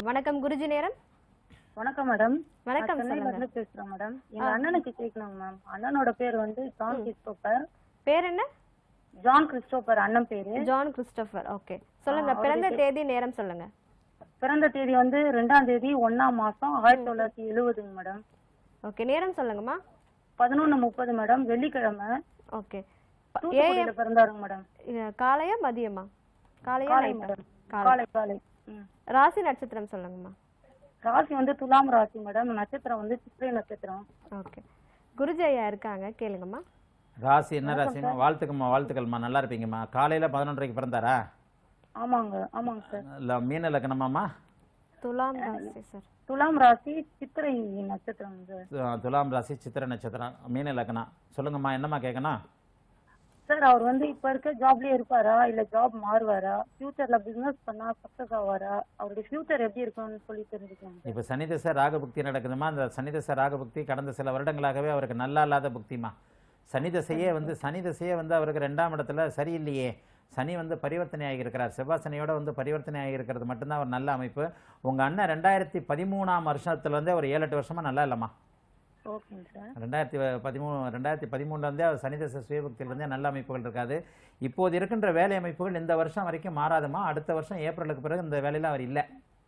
வணக்கம் குருஜி நேரம் வணக்கம் மேடம் வணக்கம் நான் சென்னையில சொல்லுங்க இருந்து பேசுறேன் மேடம் எங்க அண்ணனுக்கு கேட்கணும் மேம் அண்ணனோட பேர் வந்து ஜான் கிறிஸ்டோபர் பேர் என்ன ஜான் கிறிஸ்டோபர் அண்ணன் பேரு ஜான் கிறிஸ்டோபர் ஓகே சொல்லுங்க பிறந்த தேதி நேரம் சொல்லுங்க பிறந்த தேதி வந்து ரெண்டாம் தேதி ஒண்ணாம் மாசம் ஆயிரத்தி தொள்ளாயிரத்தி எழுபதுங்க மேடம் ஓகே நேரம் சொல்லுங்கம்மா பதினொன்னு முப்பது மேடம் வெள்ளிக்கிழமை ஓகே தூத்துக்குடியில பிறந்தாருங்க மேடம் காலையா மதியமா காலையா காலை night ஆ? மேடம் காலை காலை காலை ம். ராசி நட்சத்திரம் சொல்லுங்கம்மா ராசி வந்து துலாம் ராசி மேடம் நட்சத்திரம் வந்து சித்திரை நட்சத்திரம் ஓகே குருஜி ஐயா இருக்காங்க கேளுங்கம்மா ராசி என்ன ராசிமா வாழ்த்துக்கம்மா வாழ்த்துக்கள்மா நல்லா இருப்பீங்கம்மா காலையில பதினொன்றரைக்கு பிறந்தாரா ஆமாங்க ஆமாங்க சார் இல்லை மீன லக்னமாம்மா துலாம் ராசி சார் துலாம் ராசி சித்திரை நட்சத்திரம் சார் து- துலாம் ராசி சித்திர நட்சத்திரம் மீன லக்னம் சொல்லுங்கம்மா என்னம்மா கேட்கணும் சார் அவர் வந்து இப்ப இருக்க ஜாப்லயே இருப்பாரா இல்ல ஜாப் மாறுவாரா ஃபியூச்சர்ல பிசினஸ் பண்ணா சக்சஸ் ஆவாரா அவருடைய ஃபியூச்சர் எப்படி இருக்கும்னு சொல்லி தெரிஞ்சுக்கலாம் சார். இப்போ சனிதசை ராகபுக்தி நடக்குதுமா அந்த சனிதசை ராகபுக்தி கடந்த சில வருடங்களாகவே அவருக்கு நல்லா இல்லாத புக்திமா சனிதசையே வந்து சனிதசையே வந்து அவருக்கு ரெண்டாம் இடத்துல சரியில்லையே சனி வந்து பரிவர்த்தனை ஆகியிருக்கிறார் செவ்வாய் சனியோட வந்து பரிவர்த்தனை ஆகியிருக்கிறது மட்டும்தான் ஒரு நல்ல அமைப்பு உங்கள் அண்ணன் ரெண்டாயிரத்தி பதிமூணாம் வருஷத்துலேருந்தே ஒரு ஏழு எட்டு வருஷமா நல்லா இல்லைம்மா ஓகேங்க சார் ரெண்டாயிரத்தி பதிமூணு ரெண்டாயிரத்தி பதிமூணுலேருந்தே அவர் சனிதசை சுயபக்தியிலேருந்தே நல்ல அமைப்புகள் இருக்காது இப்போது இருக்கின்ற வேலை அமைப்புகள் இந்த வருஷம் வரைக்கும் மாறாதுமா அடுத்த வருஷம் ஏப்ரலுக்கு பிறகு இந்த வேலையில் அவர் இல்லை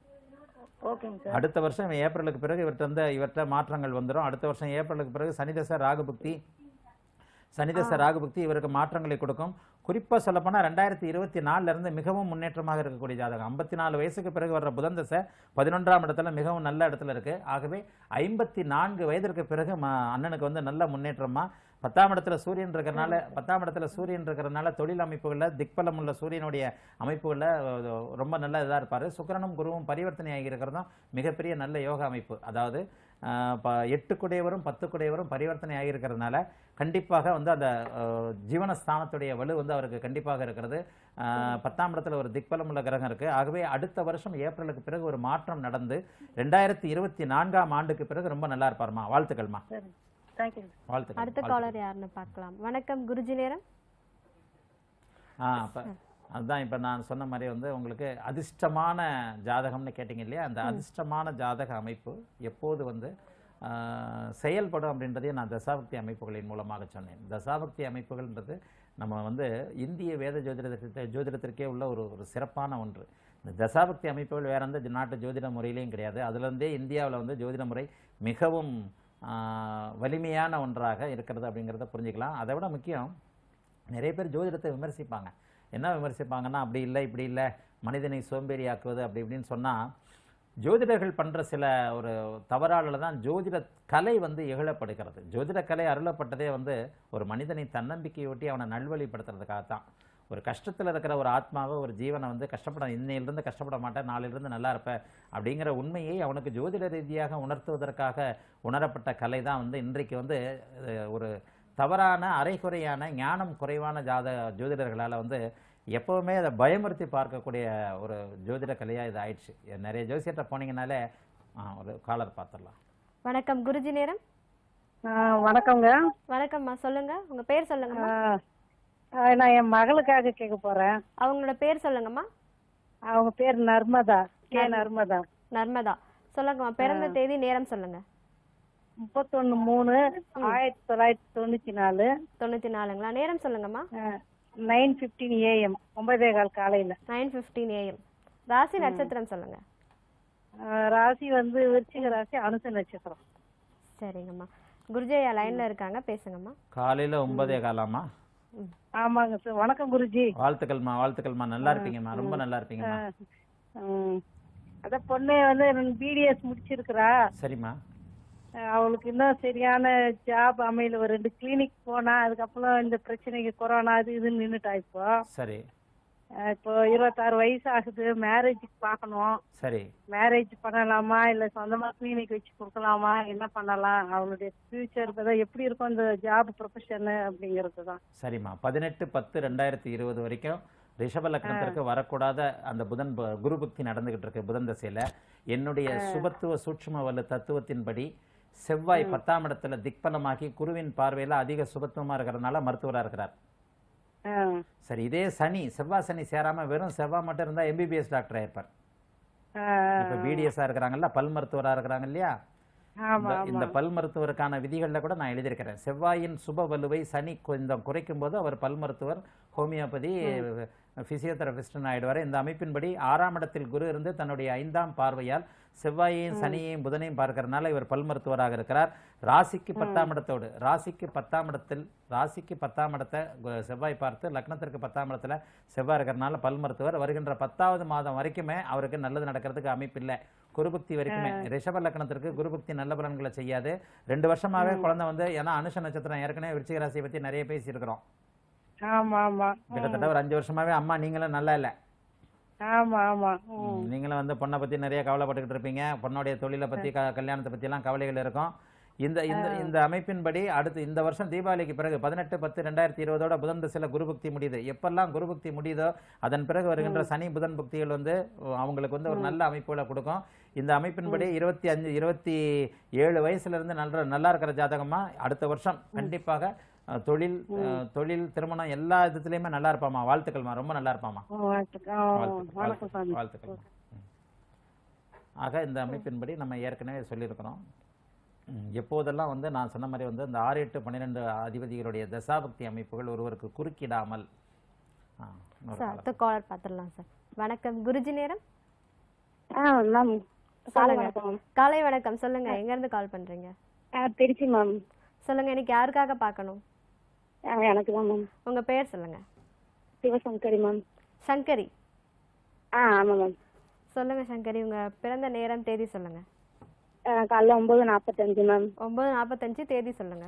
ஓகேங்க சார் அடுத்த வருஷம் ஏப்ரலுக்கு பிறகு இவர்கிட்ட வந்து இவர்கிட்ட மாற்றங்கள் வந்துடும் அடுத்த வருஷம் ஏப்ரலுக்கு பிறகு சனிதசை ராகுபக்தி சனிதசை ராகுபக்தி இவருக்கு மாற்றங்களை கொடுக்கும் குறிப்பாக சொல்லப்போனால் ரெண்டாயிரத்தி இருபத்தி இருந்து மிகவும் முன்னேற்றமாக இருக்கக்கூடிய ஜாதகம் ஐம்பத்தி நாலு வயசுக்கு பிறகு வர்ற புதன் தசை பதினொன்றாம் இடத்துல மிகவும் நல்ல இடத்துல இருக்கு ஆகவே ஐம்பத்தி நான்கு வயதிற்கு பிறகு ம- அண்ணனுக்கு வந்து நல்ல முன்னேற்றமா பத்தாம் இடத்துல சூரியன் இருக்கிறனால பத்தாம் இடத்துல சூரியன் இருக்கிறனால தொழில் அமைப்புகளில் திக்பலம் உள்ள சூரியனுடைய அமைப்புகளில் அஹ், ரொம்ப நல்ல இதாக இருப்பார் சுக்கிரனும் குருவும் பரிவர்த்தனை ஆகியிருக்கிறதும் மிகப்பெரிய நல்ல யோக அமைப்பு அதாவது அஹ், ப எட்டு குடையவரும் பத்து குடையவரும் பரிவர்த்தனை ஆகியிருக்கிறதுனால கண்டிப்பாக வந்து அந்த அஹ், ஜீவனஸ்தானத்துடைய வலு வந்து அவருக்கு கண்டிப்பாக இருக்கிறது அஹ், பத்தாம் இடத்துல ஒரு திக்பலம் உள்ள கிரகம் இருக்கு ஆகவே அடுத்த வருஷம் ஏப்ரலுக்கு பிறகு ஒரு மாற்றம் நடந்து ரெண்டாயிரத்தி இருபத்தி நான்காம் ஆண்டுக்கு பிறகு ரொம்ப நல்லா இருப்பாருமா வாழ்த்துக்கள்மா சரி தேங்க்யூ வாழ்த்துக்கள் அடுத்த காலர் யாருன்னு பார்க்கலாம் வணக்கம் குருஜி நேரம் ஆ அப்போ அதுதான் இப்போ நான் சொன்ன மாதிரி வந்து உங்களுக்கு அதிர்ஷ்டமான ஜாதகம்னு கேட்டிங்க இல்லையா அந்த அதிர்ஷ்டமான ஜாதக அமைப்பு எப்போது வந்து ஆ, செயல்படும் அப்படின்றதையும் நான் தசாபக்தி அமைப்புகளின் மூலமாக சொன்னேன் தசாபக்தி அமைப்புகள்ன்றது நம்ம வந்து இந்திய வேத ஜோதிடத்திற்கு ஜோதிடத்திற்கே உள்ள ஒரு ஒரு சிறப்பான ஒன்று இந்த தசாபக்தி அமைப்புகள் வேற எந்த நாட்டு ஜோதிட முறையிலையும் கிடையாது அதுலேருந்தே இந்தியாவில் வந்து ஜோதிட முறை மிகவும் ஆ, வலிமையான ஒன்றாக இருக்கிறது அப்படிங்கிறத புரிஞ்சுக்கலாம் அதை விட முக்கியம் நிறைய பேர் ஜோதிடத்தை விமர்சிப்பாங்க என்ன விமர்சிப்பாங்கன்னா அப்படி இல்லை இப்படி இல்லை மனிதனை சோம்பேறியாக்குவது அப்படி இப்படின்னு சொன்னால் ஜோதிடர்கள் பண்ணுற சில ஒரு தவறால தான் ஜோதிட கலை வந்து இகழப்படுகிறது ஜோதிட கலை அருளப்பட்டதே வந்து ஒரு மனிதனை தன்னம்பிக்கையொட்டி அவனை நல்வழிப்படுத்துறதுக்காகத்தான் ஒரு கஷ்டத்தில் இருக்கிற ஒரு ஆத்மாவை ஒரு ஜீவனை வந்து கஷ்டப்பட இன்னையிலிருந்து கஷ்டப்பட மாட்டேன் நாளையிலிருந்து நல்லா இருப்ப அப்படிங்கிற உண்மையை அவனுக்கு ஜோதிட ரீதியாக உணர்த்துவதற்காக உணரப்பட்ட கலை தான் வந்து இன்றைக்கு வந்து அஹ், ஒரு தவறான அரைகுறையான ஞானம் குறைவான ஜாத ஜோதிடர்களால் வந்து எப்போவுமே அதை பயமுறுத்தி பார்க்கக்கூடிய ஒரு ஜோதிட கலையாக இது ஆயிடுச்சு நிறைய ஜோசியர்கிட்ட போனீங்கனாலே ஆ, ஒரு காலர் பார்த்துடலாம் வணக்கம் குருஜி நேரம் வணக்கங்க வணக்கம்மா சொல்லுங்க உங்க பேர் சொல்லுங்கம்மா நான் என் மகளுக்காக கேட்க போறேன் அவங்களோட பேர் சொல்லுங்கம்மா அவங்க பேர் நர்மதா கே நர்மதா நர்மதா சொல்லுங்கம்மா பிறந்த தேதி நேரம் சொல்லுங்க முப்பத்தொன்னு மூணு ஆயிரத்தி தொள்ளாயிரத்தி தொண்ணூத்தி நாலு தொண்ணூத்தி நாலுங்களா நேரம் சொல்லுங்கம்மா நைன் பிப்டீன் ஏஎம் ஒன்பதே கால் காலையில நைன் ஃபிஃப்டீன் ஏஎம் ராசி நட்சத்திரம் சொல்லுங்க ஆஹ் ராசி வந்து விருச்சிக ராசி அனுச நட்சத்திரம் சரிங்கம்மா குருஜி ஐயா லைன்ல இருக்காங்க பேசுங்கம்மா காலையில் ஒன்பதே காலாமா ஆமாங்க சார் வணக்கம் குருஜி வாழ்த்துக்கள்மா வாழ்த்துக்கள்மா நல்லா இருப்பீங்கம்மா ரொம்ப நல்லா இருப்பீங்கம்மா உம், அதான் பொண்ணு வந்து பிடிஎஸ் முடிச்சிருக்கிறா சரிம்மா அஹ் அவளுக்கு இன்னும் சரியான ஜாப் அமையல ஒரு ரெண்டு கிளினிக் போனா அதுக்கப்புறம் இந்த பிரச்சனைக்கு கொரோனா அது இதுன்னு நின்னுட்டா இப்போ சரி அஹ் இப்போ இருபத்தாறு வயசு ஆகுது மேரேஜுக்கு பார்க்கணும் சரி மேரேஜ் பண்ணலாமா இல்ல சொந்தமா கிளினிக் வச்சு கொடுக்கலாமா என்ன பண்ணலாம் அவளுடைய ஃபியூச்சர் எப்படி இருக்கும் இந்த ஜாப் ப்ரொஃபஷன் அப்படிங்கிறது தான் சரிம்மா பதினெட்டு பத்து ரெண்டாயிரத்தி இருபது வரைக்கும் ரிஷப லக்னத்திற்கு வரக்கூடாத அந்த புதன் ப- குரு புக்தி நடந்துகிட்டு இருக்கு புதன் தசையில என்னுடைய சுபத்துவ சூட்சும வலு தத்துவத்தின்படி செவ்வாய் பத்தாம் இடத்துல திக்பலமாகி குருவின் பார்வையில அதிக சுபத்துவமா இருக்கிறதுனால மருத்துவரா இருக்கிறார் அஹ் சரி இதே சனி செவ்வாய் சனி சேராம வெறும் செவ்வாய் மட்டும் இருந்தா எம்பிபிஎஸ் டாக்டர் ஆயிருப்பார் ஆ, இப்ப பிடிஎஸ்ஆ இருக்கிறாங்கல்ல பல் மருத்துவரா இருக்கிறாங்க இல்லையா ஆமா இந்த- இந்த பல் மருத்துவருக்கான விதிகள்ல கூட நான் எழுதியிருக்கிறேன் செவ்வாயின் சுப வலுவை சனி கொஞ்சம் குறைக்கும் போது அவர் பல் மருத்துவர் ஹோமியோபதி பிசியோதெரபிஸ்டன் ஆயிடுவார் இந்த அமைப்பின்படி ஆறாம் இடத்தில் குரு இருந்து தன்னுடைய ஐந்தாம் பார்வையால் செவ்வாயையும் சனியையும் புதனையும் பார்க்கறதுனால இவர் பல் மருத்துவராக இருக்கிறார் ராசிக்கு பத்தாம் இடத்தோடு ராசிக்கு பத்தாம் இடத்தில் ராசிக்கு பத்தாம் இடத்தை கு- செவ்வாய் பார்த்து லக்னத்திற்கு பத்தாம் இடத்துல செவ்வாய் இருக்கிறதுனால பல் மருத்துவர் வருகின்ற பத்தாவது மாதம் வரைக்குமே அவருக்கு நல்லது நடக்கிறதுக்கு அமைப்பு இல்லை குருபக்தி வரைக்குமே ரிஷப லக்னத்திற்கு குருபக்தி நல்ல பலன்களை செய்யாது ரெண்டு வருஷமாவே குழந்தை வந்து ஏன்னா அனுஷ நட்சத்திரம் ஏற்கனவே விருச்சிக ராசியை பத்தி நிறைய பேசி இருக்கிறோம் ஆமா ஆமா கிட்டத்தட்ட ஒரு அஞ்சு வருஷமாவே அம்மா நீங்களும் நல்லா இல்ல ஆமா ஆமா ம். ம், நீங்களும் வந்து பொண்ணை பத்தி நிறைய கவலைப்பட்டுக்கிட்டு இருப்பீங்க பொண்ணுடைய தொழிலை பத்தி க- கல்யாணத்தை பத்தி எல்லாம் கவலைகள் இருக்கும் இந்த இந்த இந்த அமைப்பின்படி அடுத்து இந்த வருஷம் தீபாவளிக்கு பிறகு பதினெட்டு பத்து ரெண்டாயிரத்தி இருபதோட புதன் திசையில குருபக்தி முடியுது எப்பெல்லாம் குருபக்தி முடியுதோ அதன் பிறகு வருகின்ற சனி புதன் புக்திகள் வந்து அஹ், அவங்களுக்கு வந்து ஒரு நல்ல அமைப்புகளை கொடுக்கும் இந்த அமைப்பின்படி இருபத்தி அஞ்சு இருபத்தி ஏழு வயசுல இருந்து நல்ல நல்லா இருக்கிற ஜாதகமா அடுத்த வருஷம் கண்டிப்பாக அஹ், தொழில் அஹ், தொழில் திருமணம் எல்லா விதத்துலயுமே நல்லா இருப்பாமா வாழ்த்துக்கள்மா ரொம்ப நல்லா இருப்பாமா ஓ, வாழ்த்துக்கள். ஆ, வாழ்த்துக்கள், வணக்கம் சாமி வாழ்த்துக்கள் ம். ஆக இந்த அமைப்பின்படி நம்ம ஏற்கனவே சொல்லியிருக்கிறோம் ம், எப்போதெல்லாம் வந்து நான் சொன்ன மாதிரி வந்து இந்த ஆறு எட்டு பன்னிரெண்டு அதிபதிகளுடைய தசாபக்தி அமைப்புகள் ஒருவருக்கு குறுக்கிடாமல் ஆ, இன்னொரு சார் caller. அடுத்த காலர் பார்த்துடலாம் சார் வணக்கம் குருஜி நேரம் ஆ மேம் சொல்லுங்க காலை வணக்கம் சொல்லுங்க எங்க இருந்து கால் பண்றீங்க திருச்சி மேம் சொல்லுங்க இன்னைக்கு யாருக்காக பார்க்கணும் எனக்கு தான் மேம் உங்க பேர் சொல்லுங்க சிவசங்கரி மேம் சங்கரி ஆ ஆமாம் மேம் சொல்லுங்க சங்கரி உங்க பிறந்த நேரம் தேதி சொல்லுங்க காலைல ஒம்பது நாற்பத்தஞ்சு மேம் ஒன்பது நாற்பத்தஞ்சு தேதி சொல்லுங்க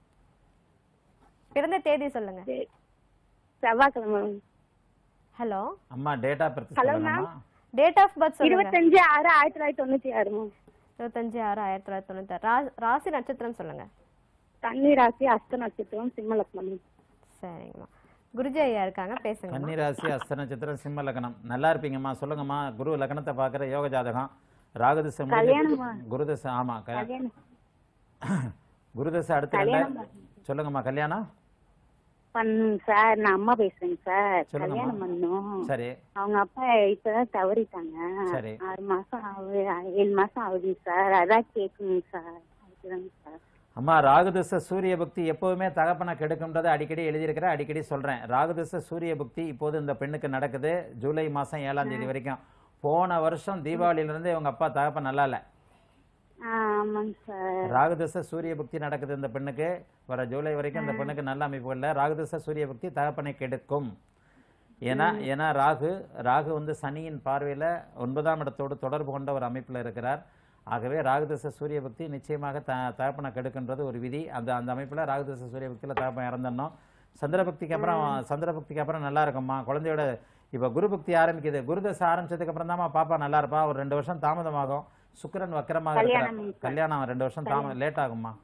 பிறந்த தேதி சொல்லுங்க செவ்வாய்க்கிழமை மேம் ஹலோ அம்மா டேட்டா பர்த் Hello, சொல்லணுமா டேட் ஆஃப் பர்த் சொல்லுங்க இருபத்தஞ்சு ஆறு ஆயிரத்தி தொள்ளாயிரத்தி தொண்ணூற்றி ஆறு மேம் இருபத்தஞ்சு ஆறு ஆயிரத்தி தொள்ளாயிரத்தி தொண்ணூத்தாறு ரா- ராசி நட்சத்திரம் சொல்லுங்க கன்னி ராசி அஸ்த நட்சத்திரம் சிம்ம லக்னம் மேம் சரிங்கம்மா குருஜி ஐயா இருக்காங்க பேசுங்க கன்னிராசி அஸ்த நட்சத்திரம் சிம்ம லக்னம் நல்லா இருப்பீங்கம்மா சொல்லுங்கம்மா குரு லக்னத்தை பார்க்குற யோக ஜாதகம் ராகதிசை முடிஞ்சு- கல்யாணமா? குருதசை ஆமா க- கல்யாணம் குருதசை அடுத்து கல்யாணம் ரெண்டாயிரம் சொல்லுங்கம்மா கல்யாணம் பண்ணுங்க சார் நான் அம்மா பேசுறேங்க சார் சொல்லுங்கம்மா. கல்யாணம் பண்ணோம் சரி அவங்க அப்பா இப்பதான் தவறிட்டாங்க சரி. ஆறு மாசம் ஆகுது ஏழு மாசம் ஆகுது சார் அதான் கேட்கணுங்க சார் அதுக்குதாங்க சார் அம்மா ராகுதச சூரிய பக்தி எப்பவுமே தகப்பனை கெடுக்கும்ன்றதை அடிக்கடி எழுதியிருக்கிறேன் அடிக்கடி சொல்றேன் ராகுதச சூரிய பக்தி இப்போது இந்த பெண்ணுக்கு நடக்குது ஜூலை மாசம் ஏழாம் தேதி வரைக்கும் போன வருஷம் தீபாவளியில இருந்து இவங்க அப்பா தகப்பன் நல்லா இல்ல ஆ ஆமாங்க சார் ராகுதச சூரிய பக்தி நடக்குது இந்த பெண்ணுக்கு வர ஜூலை வரைக்கும் இந்த பெண்ணுக்கு நல்ல அமைப்பு இல்லை ராகுதச சூரிய பக்தி தகப்பனை கெடுக்கும் ஏன்னா ஏன்னா ராகு ராகு வந்து சனியின் பார்வையில ஒன்பதாம் இடத்தோடு தொடர்பு கொண்ட ஒரு அமைப்புல இருக்கிறார் ஆகவே ராகுதச சூரிய பக்தி நிச்சயமாக த தகப்பனை கெடுக்குன்றது ஒரு விதி அந்த அந்த அமைப்புல ராகுதச சூரிய பக்தியில தகப்பன் இறந்துடணும் சந்திரபக்திக்கு அப்புறம் சந்திரபக்திக்கு அப்புறம் நல்லா இருக்கும்மா குழந்தையோட இப்ப குரு பக்தி ஆரம்பிக்குது குருதசை ஆரம்பிச்சதுக்கு அப்புறம் தாம்மா பாப்பா நல்லா இருப்பா ஒரு ரெண்டு வருஷம் தாமதமாகும் சுக்கிரன் வக்கரமாக இருக்கிறார் கல்யாணம் கல்யாணம் ரெண்டு வருஷம் தாம லேட் ஆகும்மா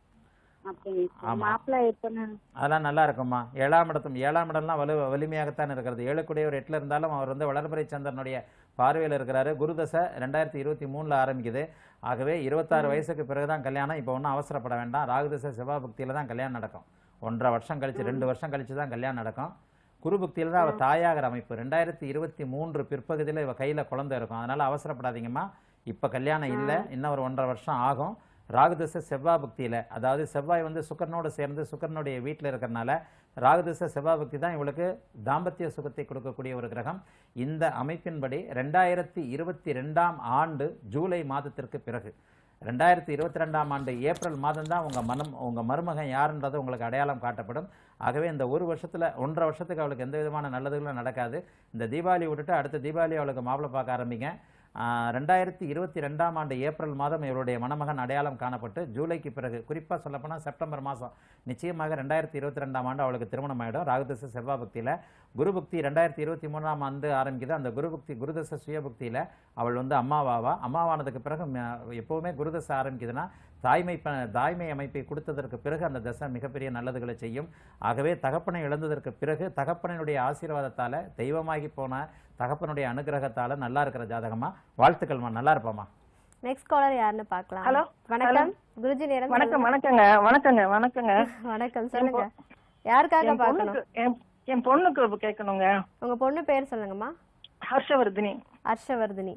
அப்படிங்க சார் ஆமா. மாப்பிள்ளை எப்பன்னு அதெல்லாம் நல்லா இருக்கும்மா ஏழாம் இடத்தும் ஏழாம் இடம்லாம் வலு வலிமையாகத்தான் இருக்கிறது ஏழுக்குடைய ஒரு எட்டுல இருந்தாலும் அவர் வந்து வளர்பிறை சந்திரனுடைய பார்வையில் இருக்கிறாரு குருதசை ரெண்டாயிரத்தி இருபத்தி மூணுல ஆரம்பிக்குது ஆகவே இருபத்தாறு வயசுக்கு பிறகுதான் கல்யாணம் இப்போ ஒன்றும் அவசரப்பட வேண்டாம் ராகுதசை செவ்வாய் பக்தியில தான் கல்யாணம் நடக்கும் ஒன்றரை வருஷம் கழிச்சு ரெண்டு வருஷம் கழிச்சு தான் கல்யாணம் நடக்கும் குரு பக்தியில தான் அவர் தாயாகிற அமைப்பு ரெண்டாயிரத்தி இருபத்தி மூன்று பிற்பகுதியில் இவ கையில குழந்தை இருக்கும் அதனால அவசரப்படாதீங்கம்மா இப்ப கல்யாணம் இல்லை இன்னும் ஒரு ஒன்றரை வருஷம் ஆகும் ராகுதசை செவ்வாய் பக்தியில அதாவது செவ்வாய் வந்து சுக்கரனோடு சேர்ந்து சுக்கரனுடைய வீட்டில் இருக்கிறனால ராகுதசை செவ்வாய் பக்தி தான் இவளுக்கு தாம்பத்திய சுகத்தை கொடுக்கக்கூடிய ஒரு கிரகம் இந்த அமைப்பின்படி ரெண்டாயிரத்தி இருபத்தி ரெண்டாம் ஆண்டு ஜூலை மாதத்திற்கு பிறகு ரெண்டாயிரத்தி இருபத்தி ரெண்டாம் ஆண்டு ஏப்ரல் மாதம் தான் உங்க மனம் உங்க மருமகன் யாருன்றது உங்களுக்கு அடையாளம் காட்டப்படும் ஆகவே இந்த ஒரு வருஷத்துல ஒன்றரை வருஷத்துக்கு அவளுக்கு எந்த விதமான நல்லதுகளும் நடக்காது இந்த தீபாவளி விட்டுட்டு அடுத்த தீபாவளி அவளுக்கு மாப்பிள்ளை பார்க்க ஆரம்பிங்க ஆஹ் ரெண்டாயிரத்தி இருபத்தி ரெண்டாம் ஆண்டு ஏப்ரல் மாதம் இவருடைய மணமகன் அடையாளம் காணப்பட்டு ஜூலைக்கு பிறகு குறிப்பாக சொல்லப்போனால் செப்டம்பர் மாதம் நிச்சயமாக ரெண்டாயிரத்தி இருபத்தி ரெண்டாம் ஆண்டு அவளுக்கு திருமணம் ஆயிடும் ராகுதச செவ்வாய் பக்தியில் குருபக்தி ரெண்டாயிரத்தி இருபத்தி மூணாம் ஆண்டு ஆரம்பிக்குது அந்த குருபக்தி குருதச சுயபக்தியில் அவள் வந்து அம்மாவாவா அம்மாவானதுக்கு பிறகு ம- எப்பவுமே குருதசை ஆரம்பிக்குதுன்னா தாய்மை ப தாய்மை அமைப்பை கொடுத்ததற்கு பிறகு அந்த தசை மிகப்பெரிய நல்லதுகளை செய்யும் ஆகவே தகப்பனை இழந்ததற்கு பிறகு தகப்பனுடைய ஆசீர்வாதத்தால தெய்வமாகி போன தகப்பனுடைய அனுகிரகத்தால நல்லா இருக்கிற ஜாதகமா வாழ்த்துக்கள்மா நல்லா இருப்பாமா நெக்ஸ்ட் காலர் யாருன்னு பார்க்கலாம் Hello? வணக்கம் குருஜி நேரம் வணக்கம் வணக்கங்க வணக்கங்க வணக்கங்க சொல்லுங்க. வணக்கம் சொல்லுங்க யாருக்காக என் பார்க்கணும் பொண்ணுக்கு என் என் பொண்ணுக்கு கேட்கணுங்க உங்க பொண்ணு பேர் சொல்லுங்கம்மா ஹர்ஷவர்தினி ஹர்ஷவர்தினி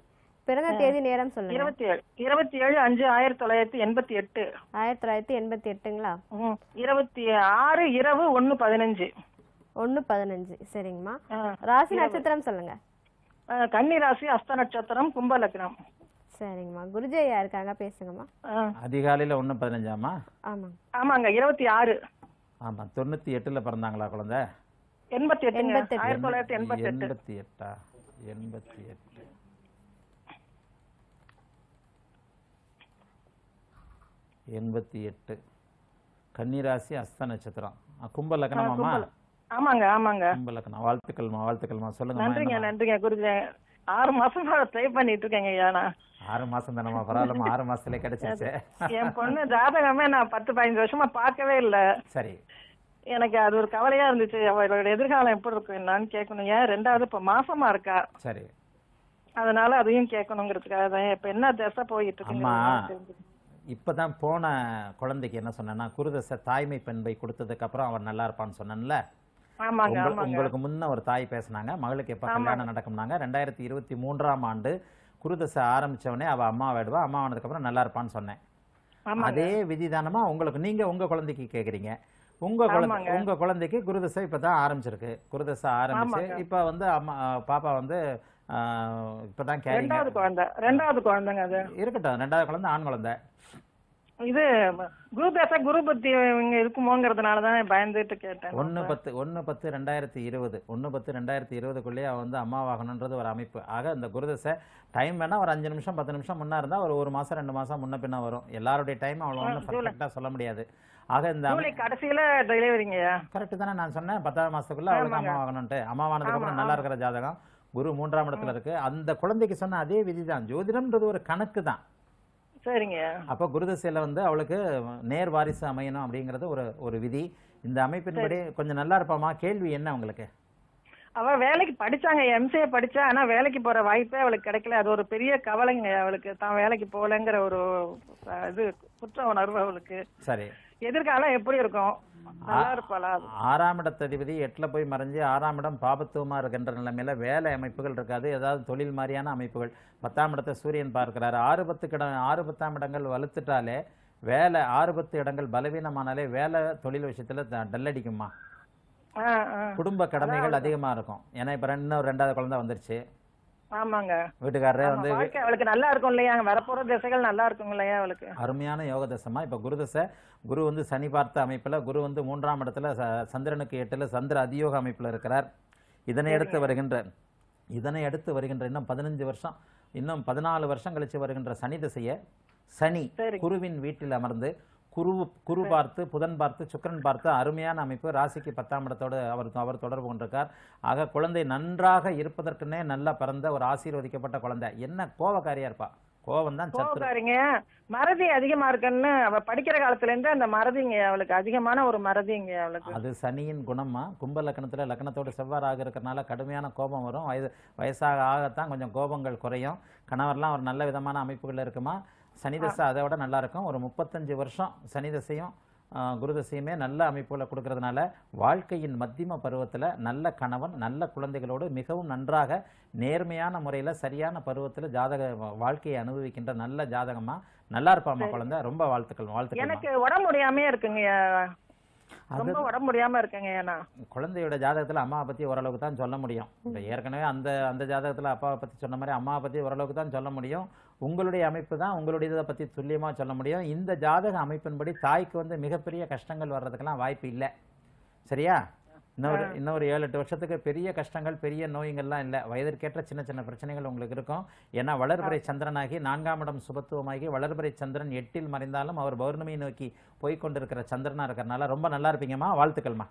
பிறந்த தேதி நேரம் சொல்லுங்க இருபத்தி ஏழு இருபத்தி ஏழு அஞ்சு ஆயிரத்தி தொள்ளாயிரத்தி எண்பத்தி எட்டு ஆயிரத்தி தொள்ளாயிரத்தி எண்பத்தி எட்டுங்களா ம், இருபத்தி ஆறு இரவு ஒண்ணு பதினஞ்சு ஒண்ணு பதினஞ்சு சரிங்கம்மா ஆ. ராசி நட்சத்திரம் சொல்லுங்க ஆ, கன்னி ராசி அஸ்த நட்சத்திரம் கும்ப லக்னம் சரிங்கம்மா குருஜி ஐயா இருக்காங்க பேசுங்கம்மா ஆ, அதிகாலையில் ஒன்று பதினஞ்சாமா ஆமாங்க ஆமாங்க இருபத்தி ஆறு ஆமாம் தொண்ணூற்றி எட்டில் பிறந்தாங்களா குழந்தை எண்பத்தி எட்டுங்க எண்பத்தெட்டு. ஆயிரத்தி தொள்ளாயிரத்தி எண்பத்தி எட்டு எண்பத்தி எட்டா எண்பத்தி எட்டு எண்பத்தி எட்டு கன்னிராசி அஸ்த நட்சத்திரம் அ, கும்ப லக்னமாம்மா ஆமாங்க ஆமாங்க கும்ப லக்னம் வாழ்த்துக்கள்மா வாழ்த்துக்கள்மா சொல்லுங்கம்மா நன்றிங்க என்னம்மா? நன்றிங்க குருஜி ஆறு மாசமா ட்ரை பண்ணிட்டு இருக்கேங்க ஐயா நான் ஆறு மாசம் தானம்மா பரவாயில்லம்மா ஆறு மாசத்துலயே கிடைச்சிருச்சு என் பொண்ணு ஜாதகமே நான் பத்து பதினஞ்சு வருஷமா பார்க்கவே இல்ல சரி எனக்கு அது ஒரு கவலையா இருந்துச்சு அவளோட எதிர்காலம் எப்படி இருக்கும் என்னன்னு கேட்கணும் ஏன் ரெண்டாவது இப்ப மாசமா இருக்கா சரி அதனால அதையும் கேட்கணுங்கிறதுக்காக தான் இப்ப என்ன திசை போயிட்டு அம்மா இருக்குங்க இப்பதான் போன குழந்தைக்கு என்ன சொன்னேன்னா குருதசை தாய்மை பண்பை கொடுத்ததுக்கு அப்புறம் அவன் நல்லா இருப்பான்னு சொன்னேன்ல ஆமாங்க உங்க- ஆமாங்க உங்களுக்கு முன்ன ஒரு தாய் பேசுனாங்க மகளுக்கு எப்ப கல்யாணம் நடக்கும்னாங்க ரெண்டாயிரத்தி இருபத்தி மூன்றாம் ஆண்டு குருதசை ஆரம்பிச்சவனே அவ அம்மா ஆயிடுவா அம்மா ஆனதுக்கு அப்புறம் நல்லா இருப்பான்னு சொன்னேன் ஆமாங்க அதே விதிதானமா உங்களுக்கு நீங்க உங்க குழந்தைக்கு கேக்குறீங்க உங்க குழந்தை ஆமாங்க. உங்க குழந்தைக்கு குருதசை இப்பதான் ஆரம்பிச்சிருக்கு குருதசை ஆரம்பிச்சு ஆமாங்க. இப்ப வந்து அம்மா பாப்பா வந்து ஆஹ், இப்பதான் கேரிங்க ரெண்டாவது குழந்தை ரெண்டாவது குழந்தைங்க அது இருக்கட்டும் ரெண்டாவது குழந்தை ஆண் குழந்தை இது குரு தசை குரு புத்தி இங்க இருக்குமோங்கிறதுனால தான் பயந்துட்டு கேட்டேன் ஒன்று பத்து ஒன்று பத்து ரெண்டாயிரத்தி இருபது ஒன்று பத்து ரெண்டாயிரத்தி இருபதுக்குள்ளேயே அவன் வந்து அம்மாவாகணுன்றது ஒரு அமைப்பு ஆக இந்த குருதசை டைம் வேணா ஒரு அஞ்சு நிமிஷம் பத்து நிமிஷம் முன்னா இருந்தால் ஒரு ஒரு மாதம் ரெண்டு மாதம் முன்ன பின்ன வரும் எல்லாருடைய டைம் அவ்வளோ ஒன்றும் பர்ஃபெக்டாக சொல்ல முடியாது ஆக இந்த ஜூலை கடைசியில டெலிவரிங்கய்யா கரெக்டு தானே நான் சொன்னேன் பத்தாவது மாதத்துக்குள்ள அவளுக்கு அம்மா ஆகணுன்ட்டு அம்மாவானதுக்கு அப்புறம் நல்லா இருக்கிற ஜாதகம் குரு மூன்றாம் இடத்துல இருக்கு அந்த குழந்தைக்கு சொன்ன அதே விதி தான் ஜோதிடம்ன்றது ஒரு கணக்கு தான் சரிங்க அப்போ குருதசையில வந்து அவளுக்கு நேர் வாரிசு அமையணும் அப்படிங்கிறது ஒரு ஒரு விதி இந்த அமைப்பின்படி கொஞ்சம் நல்லா இருப்பாமா கேள்வி என்ன உங்களுக்கு அவ வேலைக்கு படிச்சாங்க எம்சிஏ படிச்சா ஆனா வேலைக்கு போற வாய்ப்பே அவளுக்கு கிடைக்கல அது ஒரு பெரிய கவலைங்க அவளுக்கு தான் வேலைக்கு போகலங்கிற ஒரு அஹ், இது குற்ற உணர்வு அவளுக்கு சரி எதிர்காலம் எப்படி இருக்கும் நல்லா இருப்பாளா ஆறாம் இடத்ததிபதி எட்டுல போய் மறைஞ்சு ஆறாம் இடம் பாபத்துவமா இருக்கின்ற நிலைமையில வேலை அமைப்புகள் இருக்காது ஏதாவது தொழில் மாதிரியான அமைப்புகள் பத்தாம் இடத்தை சூரியன் பார்க்கிறாரு ஆறு பத்து கிட ஆறு பத்தாம் இடங்கள் வலுத்துட்டாலே வேலை ஆறு பத்து இடங்கள் பலவீனமானாலே வேலை தொழில் விஷயத்துல த- டல்லடிக்குமா ஆ, ஆ. குடும்ப கடமைகள் அதிகமா இருக்கும் ஏன்னா இப்ப ரெண்டு இன்னும் ரெண்டாவது குழந்தை வந்துருச்சு ஆமாங்க வீட்டுக்காரரே ஆமா, வந்து வாழ்க்கை அவளுக்கு நல்லா இருக்கும் இல்லையா அங்க வரப்போற திசைகள் நல்லா இருக்கும் இல்லையா அவளுக்கு அருமையான யோக தசமா இப்ப குரு தசை குரு வந்து சனி பார்த்த அமைப்புல குரு வந்து மூன்றாம் இடத்துல ச- சந்திரனுக்கு எட்டுல சந்திர அதியோக அமைப்புல இருக்கிறார் இதனை அடுத்து வருகின்ற இதனை அடுத்து வருகின்ற இன்னும் பதினஞ்சு வருஷம் இன்னும் பதினாலு வருஷம் கழிச்சு வருகின்ற சனி திசையை சனி சரி. குருவின் வீட்டில் அமர்ந்து குரு குரு பார்த்து புதன் பார்த்து சுக்கிரன் பார்த்து அருமையான அமைப்பு ராசிக்கு பத்தாம் இடத்தோடு அவர் அவர் தொடர்பு கொண்டிருக்கார் ஆக குழந்தை நன்றாக இருப்பதற்குன்னே நல்லா பிறந்த ஒரு ஆசீர்வதிக்கப்பட்ட குழந்தை என்ன கோபக்காரியா இருப்பா கோபம் தான் சத்துரு கோபக்காரிங்க மறதி அதிகமா இருக்குன்னு அவ படிக்கிற காலத்துல இருந்து அந்த மறதிங்க அவளுக்கு அதிகமான ஒரு மறதிங்க அவளுக்கு அது சனியின் குணமா கும்ப லக்னத்துல லக்னத்தோடு செவ்வாறாக இருக்கிறனால கடுமையான கோபம் வரும் வயது வயசாக ஆகத்தான் கொஞ்சம் கோபங்கள் குறையும் கணவர்லாம் ஒரு நல்ல விதமான அமைப்புகள் இருக்குமா சனி தசை அதை விட நல்லா இருக்கும் ஒரு முப்பத்தஞ்சு வருஷம் சனி தசையும் ஆஹ், குரு தசையுமே நல்ல அமைப்புகளை கொடுக்கறதுனால வாழ்க்கையின் மத்தியம பருவத்துல நல்ல கணவன் நல்ல குழந்தைகளோடு மிகவும் நன்றாக நேர்மையான முறையில சரியான பருவத்துல ஜாதக வா- வாழ்க்கையை அனுபவிக்கின்ற நல்ல ஜாதகமா நல்லா இருப்பாமா குழந்தை ரொம்ப வாழ்த்துக்கள் வாழ்த்துக்கள் எனக்கு உடம்பு முடியாமே இருக்குங்க அது ரொம்ப உடம்பு முடியாம இருக்குங்க ஏன்னா குழந்தையோட ஜாதகத்துல அம்மாவை பத்தி ஓரளவுக்கு தான் சொல்ல முடியும் இப்போ ஏற்கனவே அந்த அந்த ஜாதகத்துல அப்பாவை பத்தி சொன்ன மாதிரி அம்மாவை பத்தி ஓரளவுக்கு தான் சொல்ல முடியும் உங்களுடைய அமைப்பு தான் உங்களுடைய இதை பத்தி துல்லியமா சொல்ல முடியும் இந்த ஜாதக அமைப்பின்படி தாய்க்கு வந்து மிகப்பெரிய கஷ்டங்கள் வர்றதுக்கெல்லாம் வாய்ப்பு இல்லை சரியா இன்னொரு இன்னொரு ஏழு எட்டு வருஷத்துக்கு பெரிய கஷ்டங்கள் பெரிய நோய்கள்லாம் இல்லை வயதிற்கேற்ற சின்ன சின்ன பிரச்சனைகள் உங்களுக்கு இருக்கும் ஏன்னா வளர்பிறை சந்திரனாகி நான்காம் இடம் சுபத்துவமாகி வளர்பிறை சந்திரன் எட்டில் மறைந்தாலும் அவர் பௌர்ணமி நோக்கி போய்க் கொண்டிருக்கிற சந்திரனா இருக்கிறனால ரொம்ப நல்லா இருப்பீங்கம்மா வாழ்த்துக்கள்மா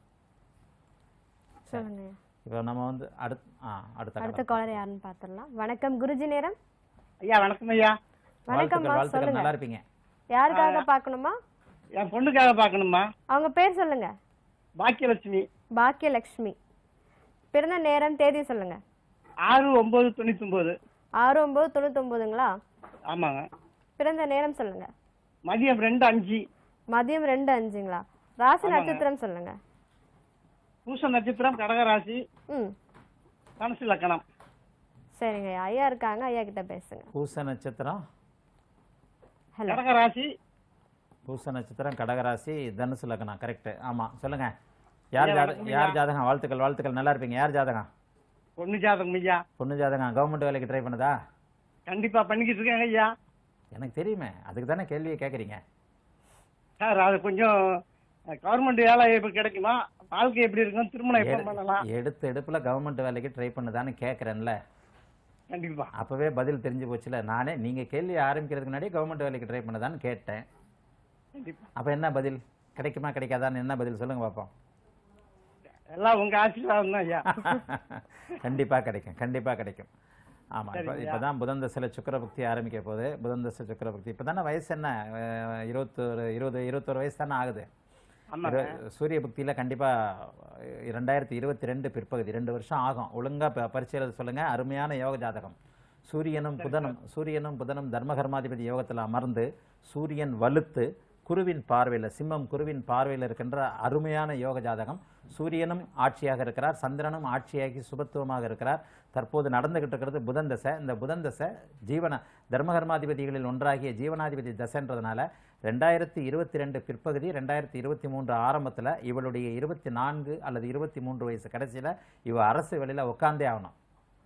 சொல்லுங்க இப்போ நம்ம வந்து அடுத் ஆ அடுத்த அடுத்த காலர் யாருன்னு பார்த்துடலாம் வணக்கம் குருஜி நேரம் ஐயா வணக்கம் ஐயா வணக்கம்மா வாழ்த்துக்கள் வாழ்த்துக்கள் சொல்லுங்க நல்லா இருப்பீங்க யாருக்காக பார்க்கணுமா என் பொண்ணுக்காக பார்க்கணுமா அவங்க பேர் சொல்லுங்க பாக்கியலட்சுமி பாக்கியலட்சுமி பிறந்த நேரம் தேதி சொல்லுங்க ஆறு ஒன்பது தொண்ணூத்தி ஒன்பது ஆறு ஒன்பது தொண்ணூத்தொன்பதுங்களா ஆமாங்க பிறந்த நேரம் சொல்லுங்க மதியம் ரெண்டு அஞ்சு மதியம் ரெண்டு அஞ்சுங்களா ராசி நட்சத்திரம் சொல்லுங்க பூச நட்சத்திரம் கடகராசி ம் தனுசு லக்கணம் சரிங்க ஐயா ஐயா இருக்காங்க ஐயா கிட்ட பேசுங்க பூச நட்சத்திரம் ஹலோ கடக ராசி பூச நட்சத்திரம் கடகராசி தனுசு லக்னம் கரெக்ட் ஆமா சொல்லுங்க யார் ஐயா, ஜாத வணக்கம் யார் ஐயா. ஜாதகம் வாழ்த்துக்கள் வாழ்த்துக்கள் நல்லா இருப்பீங்க யார் ஜாதகம் பொண்ணு ஜாதகம் ஐயா பொண்ணு ஜாதகம் கவர்மெண்ட் வேலைக்கு ட்ரை பண்ணுதா கண்டிப்பா பண்ணிக்கிட்டு இருக்காங்க ஐயா எனக்கு தெரியுமே அதுக்கு தானே கேள்வியை கேட்குறீங்க சார் அது கொஞ்சம் கவர்மெண்ட் வேலை இப்ப கிடைக்குமா வாழ்க்கை எப்படி இருக்கும் திருமணம் எப்போ பண்ணலாம் எடுத்த எடுப்புல கவர்மெண்ட் வேலைக்கு ட்ரை பண்ணுதான்னு கேட்குறேன்ல கண்டிப்பா அப்பவே பதில் தெரிஞ்சு போச்சுல நானே நீங்க கேள்வி ஆரம்பிக்கிறதுக்கு முன்னாடி கவர்மெண்ட் வேலைக்கு ட்ரை பண்ணுதான்னு கேட்டேன் கண்டிப்பா அப்ப என்ன பதில் கிடைக்குமா கிடைக்காதான்னு என்ன பதில் சொல்லுங்க பார்ப்போம் எல்லாம் உங்க ஆசீர்வாதம் தான் ஐயா கண்டிப்பா கிடைக்கும் கண்டிப்பா கிடைக்கும் ஆமா இப்போ சரிங்கய்யா. இப்பதான் புதன் தசையில் சுக்கரபக்தி ஆரம்பிக்க போகுது புதன் தசை சுக்கரபக்தி இப்போ தானே வயசு என்ன அஹ், இருபத்தொரு இருபது இருபத்தொரு வயசு தானே ஆகுது ஆமாங்க இரு- சூரிய பக்தியில கண்டிப்பா அஹ், ரெண்டாயிரத்தி இருபத்தி ரெண்டு பிற்பகுதி ரெண்டு வருஷம் ஆகும் ஒழுங்கா ப- பரீட்சை எழுத சொல்லுங்க அருமையான யோக ஜாதகம் சூரியனும் புதனும் சூரியனும் புதனும் தர்மகர்மாதிபதி யோகத்துல அமர்ந்து சூரியன் வலுத்து குருவின் பார்வையில் சிம்மம் குருவின் பார்வையில் இருக்கின்ற அருமையான யோக ஜாதகம் சூரியனும் ஆட்சியாக இருக்கிறார் சந்திரனும் ஆட்சியாகி சுபத்துவமாக இருக்கிறார் தற்போது நடந்துகிட்டு இருக்கிறது புதன் தசை இந்த புதன் தசை ஜீவன தர்மகர்மாதிபதிகளில் ஒன்றாகிய ஜீவனாதிபதி தசைன்றதுனால ரெண்டாயிரத்தி இருபத்தி ரெண்டு பிற்பகுதி ரெண்டாயிரத்தி இருபத்தி மூன்று ஆரம்பத்தில் இவளுடைய இருபத்தி நான்கு அல்லது இருபத்தி மூன்று வயசு கடைசியில் இவ அரசு வேலையில் உட்காந்தே ஆகணும்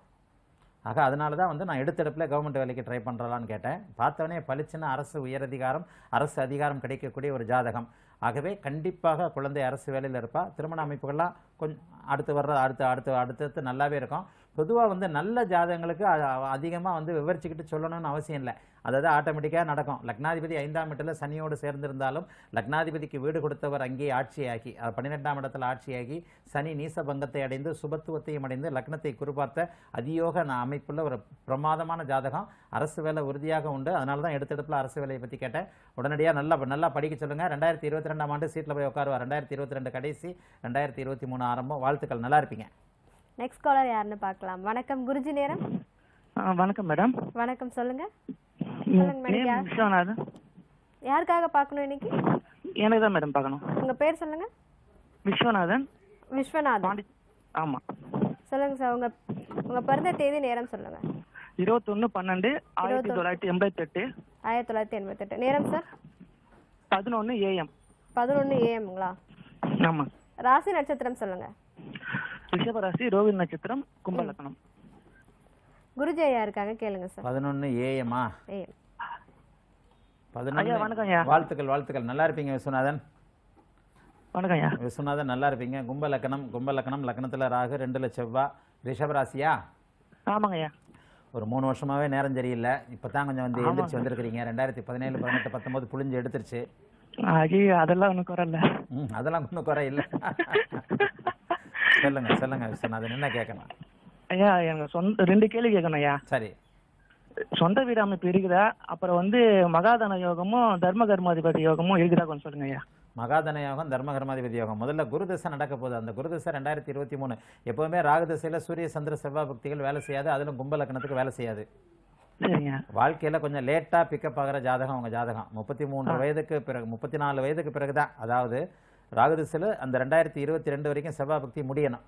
ஆக அதனால தான் வந்து நான் எடுத்தெடுப்பில் கவர்மெண்ட் வேலைக்கு ட்ரை பண்ணுறலான்னு கேட்டேன் பார்த்தவொடனே பளிச்சுன்னு அரசு உயரதிகாரம் அரசு அதிகாரம் கிடைக்கக்கூடிய ஒரு ஜாதகம் ஆகவே கண்டிப்பாக குழந்தை அரசு வேலையில் இருப்பா திருமண அமைப்புகள்லாம் கொஞ்சம் அடுத்து வர்ற அடுத்து அடுத்து அடுத்தடுத்து நல்லாவே இருக்கும் பொதுவாக வந்து நல்ல ஜாதகங்களுக்கு அதிகமாக வந்து விவரிச்சுக்கிட்டு சொல்லணும்னு அவசியம் இல்லை அதாவது ஆட்டோமேட்டிக்காக நடக்கும் லக்னாதிபதி ஐந்தாம் இடத்துல சனியோடு சேர்ந்திருந்தாலும் லக்னாதிபதிக்கு வீடு கொடுத்தவர் அங்கே ஆட்சியாகி அஹ், பன்னிரெண்டாம் இடத்துல ஆட்சியாகி சனி நீசபங்கத்தை அடைந்து சுபத்துவத்தையும் அடைந்து லக்னத்தை குறிப்பார்த்த அதியோக ந- அமைப்புள்ள ஒரு பிரமாதமான ஜாதகம் அரசு வேலை உறுதியாக உண்டு அதனால தான் எடுத்தெடுப்பில் அரசு வேலையை பற்றி கேட்டேன் உடனடியாக நல்லா நல்லா படிக்க சொல்லுங்க ரெண்டாயிரத்தி இருபத்தி ரெண்டாம் ஆண்டு சீட்டில் போய் உட்காருவா ரெண்டாயிரத்தி இருபத்தி ரெண்டு கடைசி ரெண்டாயிரத்தி இருபத்தி மூணு ஆரம்பம் வாழ்த்துக்கள் நல்லா இருப்பீங்க நெக்ஸ்ட் காலர் யாருன்னு பார்க்கலாம் வணக்கம் குருஜி நேரம் ஆ, வணக்கம் மேடம் வணக்கம் சொல்லுங்க சொல்லுங்க மேடம் நேம் யார் விஸ்வநாதன் யாருக்காக பார்க்கணும் இன்னைக்கு எனக்கு தான் மேடம் பார்க்கணும் உங்க பேர் சொல்லுங்க விஸ்வநாதன் விஸ்வநாதன் பாண்டி ஆமாம் சொல்லுங்க சார் உங்க உங்க பிறந்த தேதி நேரம் சொல்லுங்க இருபத்தொன்று பன்னெண்டு ஆயிரத்தி தொள்ளாயிரத்தி எண்பத்தெட்டு ஆயிரத்தி தொள்ளாயிரத்தி எண்பத்தெட்டு நேரம் சார் பதினொன்று ஏஎம் பதினொன்று ஏஎம்ங்களா ஆமாம் ராசி நட்சத்திரம் சொல்லுங்க ரிஷபராசி ரோஹித் நட்சத்திரம் கும்பலக்கணம் குருஜி ஐயா இருக்காங்க கேளுங்க சார் பதினொன்று ஏஎம்மா ஏஎம் ஐயா, வணக்கம் ஐயா. பதினொன்று வாழ்த்துக்கள் வாழ்த்துக்கள் நல்லா இருப்பீங்க விஸ்வநாதன் வணக்கம் ஐயா விஸ்வநாதன் நல்லா இருப்பீங்க கும்ப லக்கணம் கும்ப லக்கணம் லக்கணத்துல ராகு ரெண்டுல செவ்வாய் ரிஷபராசியா ஆமாங்க ஐயா ஒரு மூணு வருஷமாவே நேரம் சரியில்லை இப்பதான் கொஞ்சம் வந்து ஆமாங்க. எந்திரிச்சு வந்திருக்கிறீங்க ரெண்டாயிரத்தி பதினேழு பதினெட்டு பத்தொன்பது புளிஞ்சு எடுத்துருச்சு ஐயோ அதெல்லாம் ஒன்றும் குறல ம் அதெல்லாம் ஒன்றும் குறை இல்லை சொல்லுங்க சொல்லுங்க விஸ்வநாதன் என்ன கேட்கணும் ஐயா எனக்கு சொந்த ரெண்டு கேள்வி கேட்கணும் ஐயா சரி சொந்த வீடு அமைப்பு இருக்குதா அப்புறம் வந்து மகாதன யோகமும் தர்ம கர்மாதிபதி யோகமும் இருக்குதா கொஞ்சம் சொல்லுங்க ஐயா மகாதன யோகம் தர்மகர்மாதிபதி யோகம் முதல்ல குரு தசை நடக்க போகுது அந்த குரு தசை ரெண்டாயிரத்தி இருபத்தி மூணு எப்பவுமே ராகு தசையில சூரிய சந்திர செவ்வாய் பக்திகள் வேலை செய்யாது அதிலும் கும்ப லக்கணத்துக்கு வேலை செய்யாது சரிங்க வாழ்க்கையில கொஞ்சம் லேட்டா பிக்கப் ஆகிற ஜாதகம் உங்க ஜாதகம் முப்பத்தி மூன்று வயதுக்கு பிறகு முப்பத்தி நாலு வயதுக்கு பிறகுதான் அதாவது ராகுதிசில அந்த ரெண்டாயிரத்தி இருபத்தி ரெண்டு வரைக்கும் செவ்வாய் பக்தி முடியணும்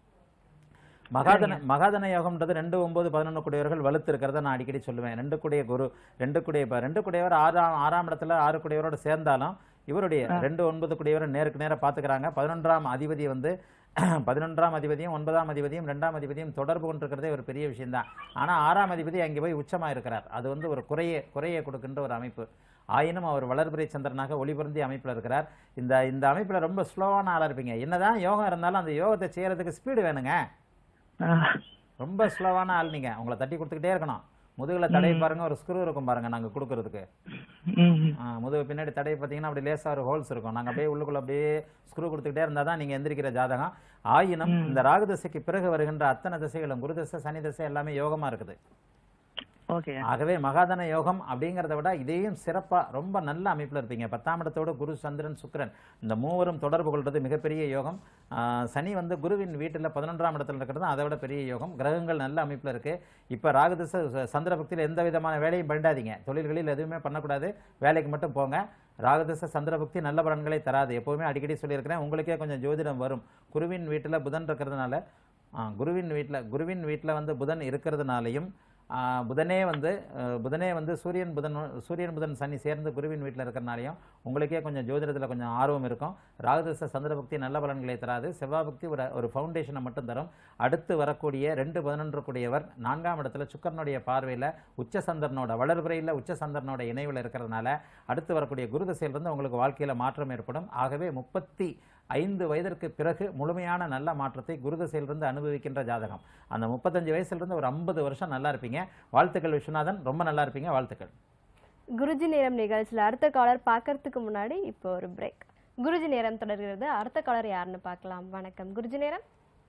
மகாதன மகாதன யோகம்ன்றது ரெண்டு ஒன்பது பதினொன்று கூடியவர்கள் வலுத்து இருக்கிறத நான் அடிக்கடி சொல்லுவேன் ரெண்டு கூடிய குரு ரெண்டு கூடிய இப்ப ரெண்டு கூடியவர் ஆறாம் ஆறாம் இடத்துல ஆறு கூடியவரோட சேர்ந்தாலும் இவருடைய ரெண்டு ஒன்பது கூடியவர் நேருக்கு நேரா பாத்துக்கிறாங்க பதினொன்றாம் அதிபதி வந்து பதினொன்றாம் அதிபதியும் ஒன்பதாம் அதிபதியும் ரெண்டாம் அதிபதியும் தொடர்பு கொண்டிருக்கிறதே ஒரு பெரிய விஷயம்தான் ஆனா ஆறாம் அதிபதி அங்கே போய் உச்சமா இருக்கிறார் அது வந்து ஒரு குறைய குறைய கொடுக்கின்ற ஒரு அமைப்பு ஆயினும் அவர் வளர்பிறை சந்திரனாக ஒளிபொருந்தி அமைப்புல இருக்கிறார் இந்த இந்த அமைப்புல ரொம்ப ஸ்லோவான ஆளா இருப்பீங்க என்னதான் யோகம் இருந்தாலும் அந்த யோகத்தை செய்யறதுக்கு ஸ்பீடு வேணுங்க ஆ, ரொம்ப ஸ்லோவான ஆள் நீங்க உங்களை தட்டி கொடுத்துக்கிட்டே இருக்கணும் முதுகுல தடை பாருங்க ஒரு ஸ்க்ரூ இருக்கும் பாருங்க நாங்க கொடுக்கறதுக்கு ம் ம். ஆ, முதுகு பின்னாடி தடை பார்த்தீங்கன்னா அப்படி லேசா ஒரு ஹோல்ஸ் இருக்கும் நாங்க அப்படியே உள்ளுக்குள்ள அப்படியே ஸ்க்ரூ கொடுத்துக்கிட்டே இருந்தா தான் நீங்க எந்திரிக்கிற ஜாதகம் ஆயினும் இந்த ராகு தசைக்கு பிறகு வருகின்ற அத்தனை திசைகளும் குரு தசை சனி தசை எல்லாமே யோகமா இருக்குது ஓகே ஆகவே மகாதன யோகம் அப்படிங்கிறத விட இதையும் சிறப்பா ரொம்ப நல்ல அமைப்புல இருப்பீங்க பத்தாம் இடத்தோட குரு சந்திரன் சுக்கிரன் இந்த மூவரும் தொடர்பு கொள்றது மிகப்பெரிய யோகம் ஆஹ் சனி வந்து குருவின் வீட்டுல பதினொன்றாம் இடத்துல இருக்கிறது அதை விட பெரிய யோகம் கிரகங்கள் நல்ல அமைப்புல இருக்கு இப்ப ராகுதிச சந்திர பக்தியில எந்த விதமான வேலையும் பண்ணிடாதீங்க தொழில்களில் எதுவுமே பண்ணக்கூடாது வேலைக்கு மட்டும் போங்க ராகுதச சந்திர பக்தி நல்ல பலன்களை தராது எப்பவுமே அடிக்கடி சொல்லியிருக்கிறேன் உங்களுக்கே கொஞ்சம் ஜோதிடம் வரும் குருவின் வீட்டுல புதன் இருக்கிறதுனால ஆ குருவின் வீட்டில் குருவின் வீட்டில் வந்து புதன் இருக்கிறதுனாலையும் ஆ, புதனே வந்து அஹ், புதனே வந்து சூரியன் புதன் சூரியன் புதன் சனி சேர்ந்து குருவின் வீட்டில் இருக்கிறனாலையும் உங்களுக்கே கொஞ்சம் ஜோதிடத்தில் கொஞ்சம் ஆர்வம் இருக்கும் ராகுதச சந்திரபக்தி நல்ல பலன்களை தராது செவ்வாய் பக்தி ஒரு ஒரு ஃபவுண்டேஷனை மட்டும் தரும் அடுத்து வரக்கூடிய ரெண்டு பதினொன்று கூடியவர் நான்காம் இடத்துல சுக்கரனுடைய பார்வையில் உச்ச சந்திரனோட வளர்பிறையில் உச்ச சந்திரனோட இணைவில் இருக்கிறதுனால அடுத்து வரக்கூடிய குரு திசையிலிருந்து உங்களுக்கு வாழ்க்கையில் மாற்றம் ஏற்படும் ஆகவே முப்பத்தி ஐந்து வயதிற்கு பிறகு முழுமையான நல்ல மாற்றத்தை குருதசையிலிருந்து அனுபவிக்கின்ற ஜாதகம் அந்த முப்பத்தஞ்சு வயசுலேருந்து ஒரு ஐம்பது வருஷம் நல்லா இருப்பீங்க வாழ்த்துக்கள் விஸ்வநாதன் ரொம்ப நல்லா இருப்பீங்க வாழ்த்துக்கள் குருஜி நேரம் நிகழ்ச்சியில் அடுத்த காலர் பார்க்கறதுக்கு முன்னாடி இப்போ ஒரு பிரேக் குருஜி நேரம் தொடர்கிறது அடுத்த காலர் யாருன்னு பார்க்கலாம் வணக்கம் குருஜி நேரம்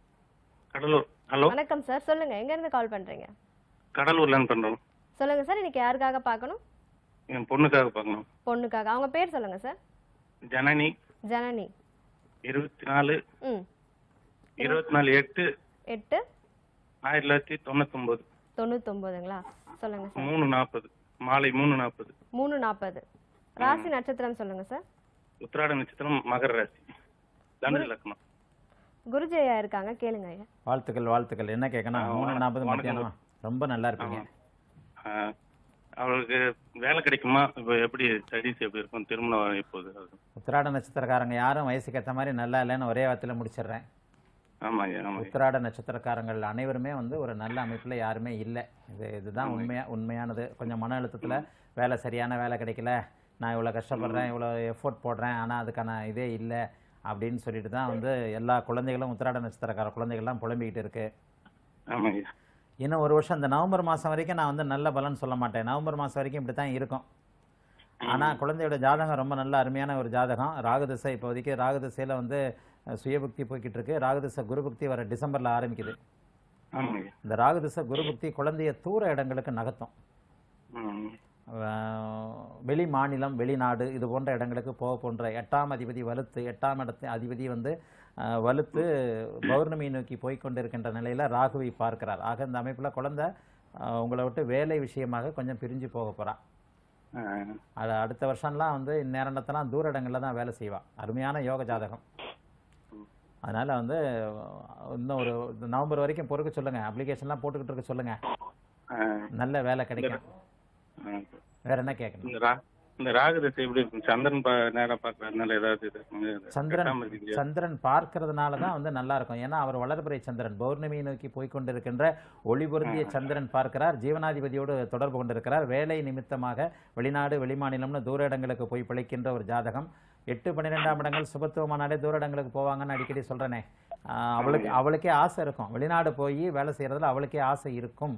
கடலூர் ஹலோ வணக்கம் சார் சொல்லுங்க எங்க இருந்து கால் பண்றீங்க கடலூர்ல இருந்து பண்றோம் சொல்லுங்க சார் இன்னைக்கு யாருக்காக பார்க்கணும் என் பொண்ணுக்காக பார்க்கணும் பொண்ணுக்காக அவங்க பேர் சொல்லுங்க சார் ஜனனி ஜனனி இருபத்தி நாலு ம் இருபத்தி நாலு எட்டு எட்டு ஆயிரத்தி தொள்ளாயிரத்தி தொண்ணூத்தொன்பது தொண்ணூத்தொம்போதுங்களா சொல்லுங்க சார் மூணு நாற்பது மாலை மூணு நாற்பது மூணு நாற்பது ராசி நட்சத்திரம் சொல்லுங்க சார் உத்திராட நட்சத்திரம் மகர ராசி தனுஷ லக்னம் குருஜி ஐயா இருக்காங்க கேளுங்க ஐயா வாழ்த்துக்கள் வாழ்த்துக்கள் என்ன கேட்கணும் ஆ, மூணு நாற்பது வணக்கம். மத்தியானம் ரொம்ப நல்லா இருப்பீங்க ஆ, அவளுக்கு வேலை கிடைக்குமா இப்போ எப்படி ஸ்டடீஸ் எப்படி இருக்கும் திருமணம் இப்போது உத்திராட நட்சத்திரக்காரங்க யாரும் வயசுக்கு ஏற்ற மாதிரி நல்லா இல்லைன்னு ஒரே வார்த்தையில் முடிச்சிடுறேன் ஆமாங்க ஆமாங்க உத்திராட நட்சத்திரக்காரங்கள் அனைவருமே வந்து ஒரு நல்ல அமைப்பில் யாருமே இல்லை இது இதுதான் உண்மையா உண்மையானது கொஞ்சம் மன அழுத்தத்தில் வேலை சரியான வேலை கிடைக்கல நான் இவ்வளோ கஷ்டப்படுறேன் இவ்வளோ எஃபோர்ட் போடுறேன் ஆனால் அதுக்கான இதே இல்லை அப்படின்னு சொல்லிட்டு தான் வந்து எல்லா குழந்தைகளும் உத்திராட நட்சத்திரக்கார குழந்தைகள்லாம் புலம்பிக்கிட்டு இருக்கு ஆமாங்க இன்னும் ஒரு வருஷம் இந்த நவம்பர் மாதம் வரைக்கும் நான் வந்து நல்ல பலன் சொல்ல மாட்டேன் நவம்பர் மாதம் வரைக்கும் இப்படி தான் இருக்கும் ஆனால் குழந்தையோட ஜாதகம் ரொம்ப நல்ல அருமையான ஒரு ஜாதகம் ராகுதிசை இப்போதைக்கு ராகுதிசையில் வந்து அஹ், சுயபக்தி போய்கிட்டு இருக்கு ராகுதிசை குருபக்தி வர டிசம்பரில் ஆரம்பிக்குது ஆமாங்க இந்த ராகுதிசை குருபக்தி குழந்தைய தூர இடங்களுக்கு நகர்த்தும் ம் அஹ், வெளி மாநிலம் வெளிநாடு இது போன்ற இடங்களுக்கு போக போன்ற எட்டாம் அதிபதி வலுத்து எட்டாம் இடத்து அதிபதி வந்து அஹ், வலுத்து பௌர்ணமி நோக்கி போய் கொண்டிருக்கின்ற நிலையில் ராகுவை பார்க்கிறார் ஆக இந்த அமைப்பில் குழந்தை அஹ், உங்களை விட்டு வேலை விஷயமாக கொஞ்சம் பிரிஞ்சு போக போறா ஆ, அது அடுத்த வருஷம்லாம் வந்து இந்நேரத்தெல்லாம் தூர இடங்களில் தான் வேலை செய்வா அருமையான யோக ஜாதகம் அதனால வந்து இன்னும் ஒரு நவம்பர் வரைக்கும் பொறுக்க சொல்லுங்க அப்ளிகேஷன்லாம் போட்டுக்கிட்டு இருக்க சொல்லுங்க ஆ, நல்ல வேலை கிடைக்கும் ஆ. வேற என்ன கேட்கணும் இந்த ரா இந்த ராகு திசை எப்படி இருக்கும் சந்திரன் பா நேரா பார்க்கறதுனால ஏதாவது இது இருக்குங்க? சந்திரன் கெட்டாம இருக்கீங்க. சந்திரன் பார்க்கறதுனால தான் வந்து நல்லா இருக்கும் ஏன்னா அவர் வளர்பிறை சந்திரன் பௌர்ணமியை நோக்கி போய் கொண்டிருக்கின்ற ஒளி பொருந்திய சந்திரன் பார்க்கிறார் ஜீவனாதிபதியோடு தொடர்பு கொண்டிருக்கிறார் வேலை நிமித்தமாக வெளிநாடு வெளிமாநிலம்னு தூர இடங்களுக்கு போய் பிழைக்கின்ற ஒரு ஜாதகம் எட்டு பன்னிரெண்டாம் இடங்கள் சுபத்துவமானாலே தூர இடங்களுக்கு போவாங்கன்னு அடிக்கடி சொல்றேனே ஆஹ் அவளுக்கு அவளுக்கே ஆசை இருக்கும் வெளிநாடு போய் வேலை செய்யறதுல அவளுக்கே ஆசை இருக்கும்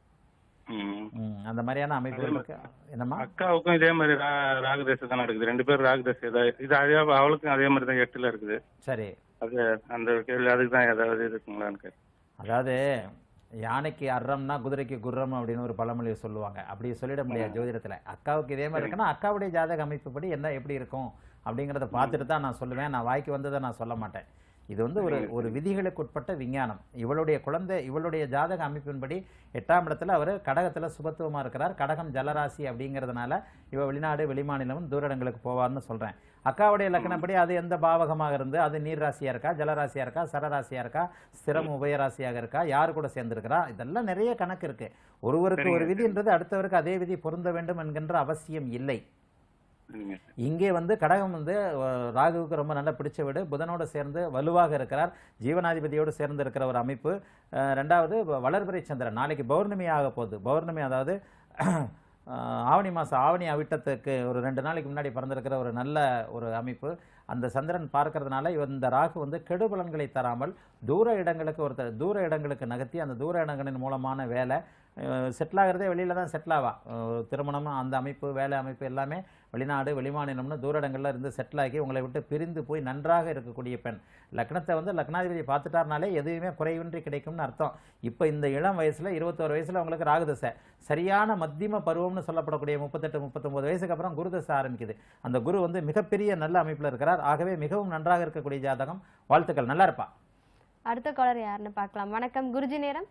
ம். ம், அந்த மாதிரியான அமைப்புகளுக்கு என்னம்மா அக்காவுக்கும் இதே மாதிரி ரா- ராகு தசை தான் நடக்குது ரெண்டு பேரும் ராகு தசை தான் இது அதே அவளுக்கும் அதே மாதிரி தான் எட்டுல இருக்குது சரி அது அந்த கேள்வி அதுக்கு தான் ஏதாவது இருக்குங்களான்னு கேட்டேன். அதாவது யானைக்கு அறம்னா குதிரைக்கு குர்ரம் அப்படின்னு ஒரு பழமொழி சொல்லுவாங்க அப்படி சொல்லிட முடியாது ஜோதிடத்துல அக்காவுக்கு இதே மாதிரி இருக்குன்னா அக்காவுடைய ஜாதக அமைப்புப்படி என்ன எப்படி இருக்கும் அப்படிங்கிறத பார்த்துட்டு தான் நான் சொல்லுவேன் நான் வாய்க்கு வந்ததை நான் சொல்ல மாட்டேன் இது வந்து ஒரு ஒரு விதிகளுக்கு உட்பட்ட விஞ்ஞானம் இவளுடைய குழந்தை இவளுடைய ஜாதக அமைப்பின்படி எட்டாம் இடத்துல அவர் கடகத்துல சுபத்துவமா இருக்கிறார் கடகம் ஜலராசி அப்படிங்கிறதுனால இவ வெளிநாடு வெளிமாநிலம் தூர இடங்களுக்கு போவார்னு சொல்றேன் அக்காவுடைய லக்கணப்படி அது எந்த பாவகமாக இருந்து அது நீர் ராசியா இருக்கா ஜலராசியா இருக்கா சரராசியா இருக்கா ஸ்திரம் உபயராசியாக இருக்கா யார் கூட சேர்ந்திருக்கிறா இதெல்லாம் நிறைய கணக்கு இருக்கு ஒருவருக்கு ஒரு விதின்றது அடுத்தவருக்கு அதே விதி பொருந்த வேண்டும் என்கின்ற அவசியம் இல்லை சரிங்க. இங்கே வந்து கடகம் வந்து அஹ், ராகுவுக்கு ரொம்ப நல்லா பிடிச்ச வீடு புதனோடு சேர்ந்து வலுவாக இருக்கிறார் ஜீவனாதிபதியோடு சேர்ந்து இருக்கிற ஒரு அமைப்பு அஹ், ரெண்டாவது வ- வளர்பிறை சந்திரன் நாளைக்கு பௌர்ணமி ஆக போகுது பௌர்ணமி அதாவது அஹ், ஆவணி மாதம் ஆவணி அவிட்டத்துக்கு ஒரு ரெண்டு நாளைக்கு முன்னாடி பிறந்திருக்கிற ஒரு நல்ல ஒரு அமைப்பு அந்த சந்திரன் பார்க்கறதுனால இவ- இந்த ராகு வந்து கெடுபலன்களை தராமல் தூர இடங்களுக்கு ஒருத்தர் தூர இடங்களுக்கு நகர்த்தி அந்த தூர இடங்களின் மூலமான வேலை செட்டில் ஆகிறதே வெளியில தான் செட்டில் ஆவா அஹ் திருமணம் அந்த அமைப்பு வேலை அமைப்பு எல்லாமே வெளிநாடு வெளிமாநிலம்னு தூர இடங்கள்ல இருந்து செட்டில் ஆகி உங்களை விட்டு பிரிந்து போய் நன்றாக இருக்கக்கூடிய பெண் லக்னத்தை வந்து லக்னாதிபதி பார்த்துட்டாருனாலே எதுவுமே குறைவின்றி கிடைக்கும்னு அர்த்தம் இப்போ இந்த இளம் வயசுல இருபத்தோரு வயசுல உங்களுக்கு ராகுதசை சரியான மத்தியம பருவம்னு சொல்லப்படக்கூடிய முப்பத்தெட்டு முப்பத்தொன்பது வயசுக்கு அப்புறம் குருதசை ஆரம்பிக்குது அந்த குரு வந்து மிகப்பெரிய நல்ல அமைப்புல இருக்கிறார் ஆகவே மிகவும் நன்றாக இருக்கக்கூடிய ஜாதகம் வாழ்த்துக்கள் நல்லா இருப்பா அடுத்த காலர் யாருன்னு பார்க்கலாம் வணக்கம் குருஜி நேரம்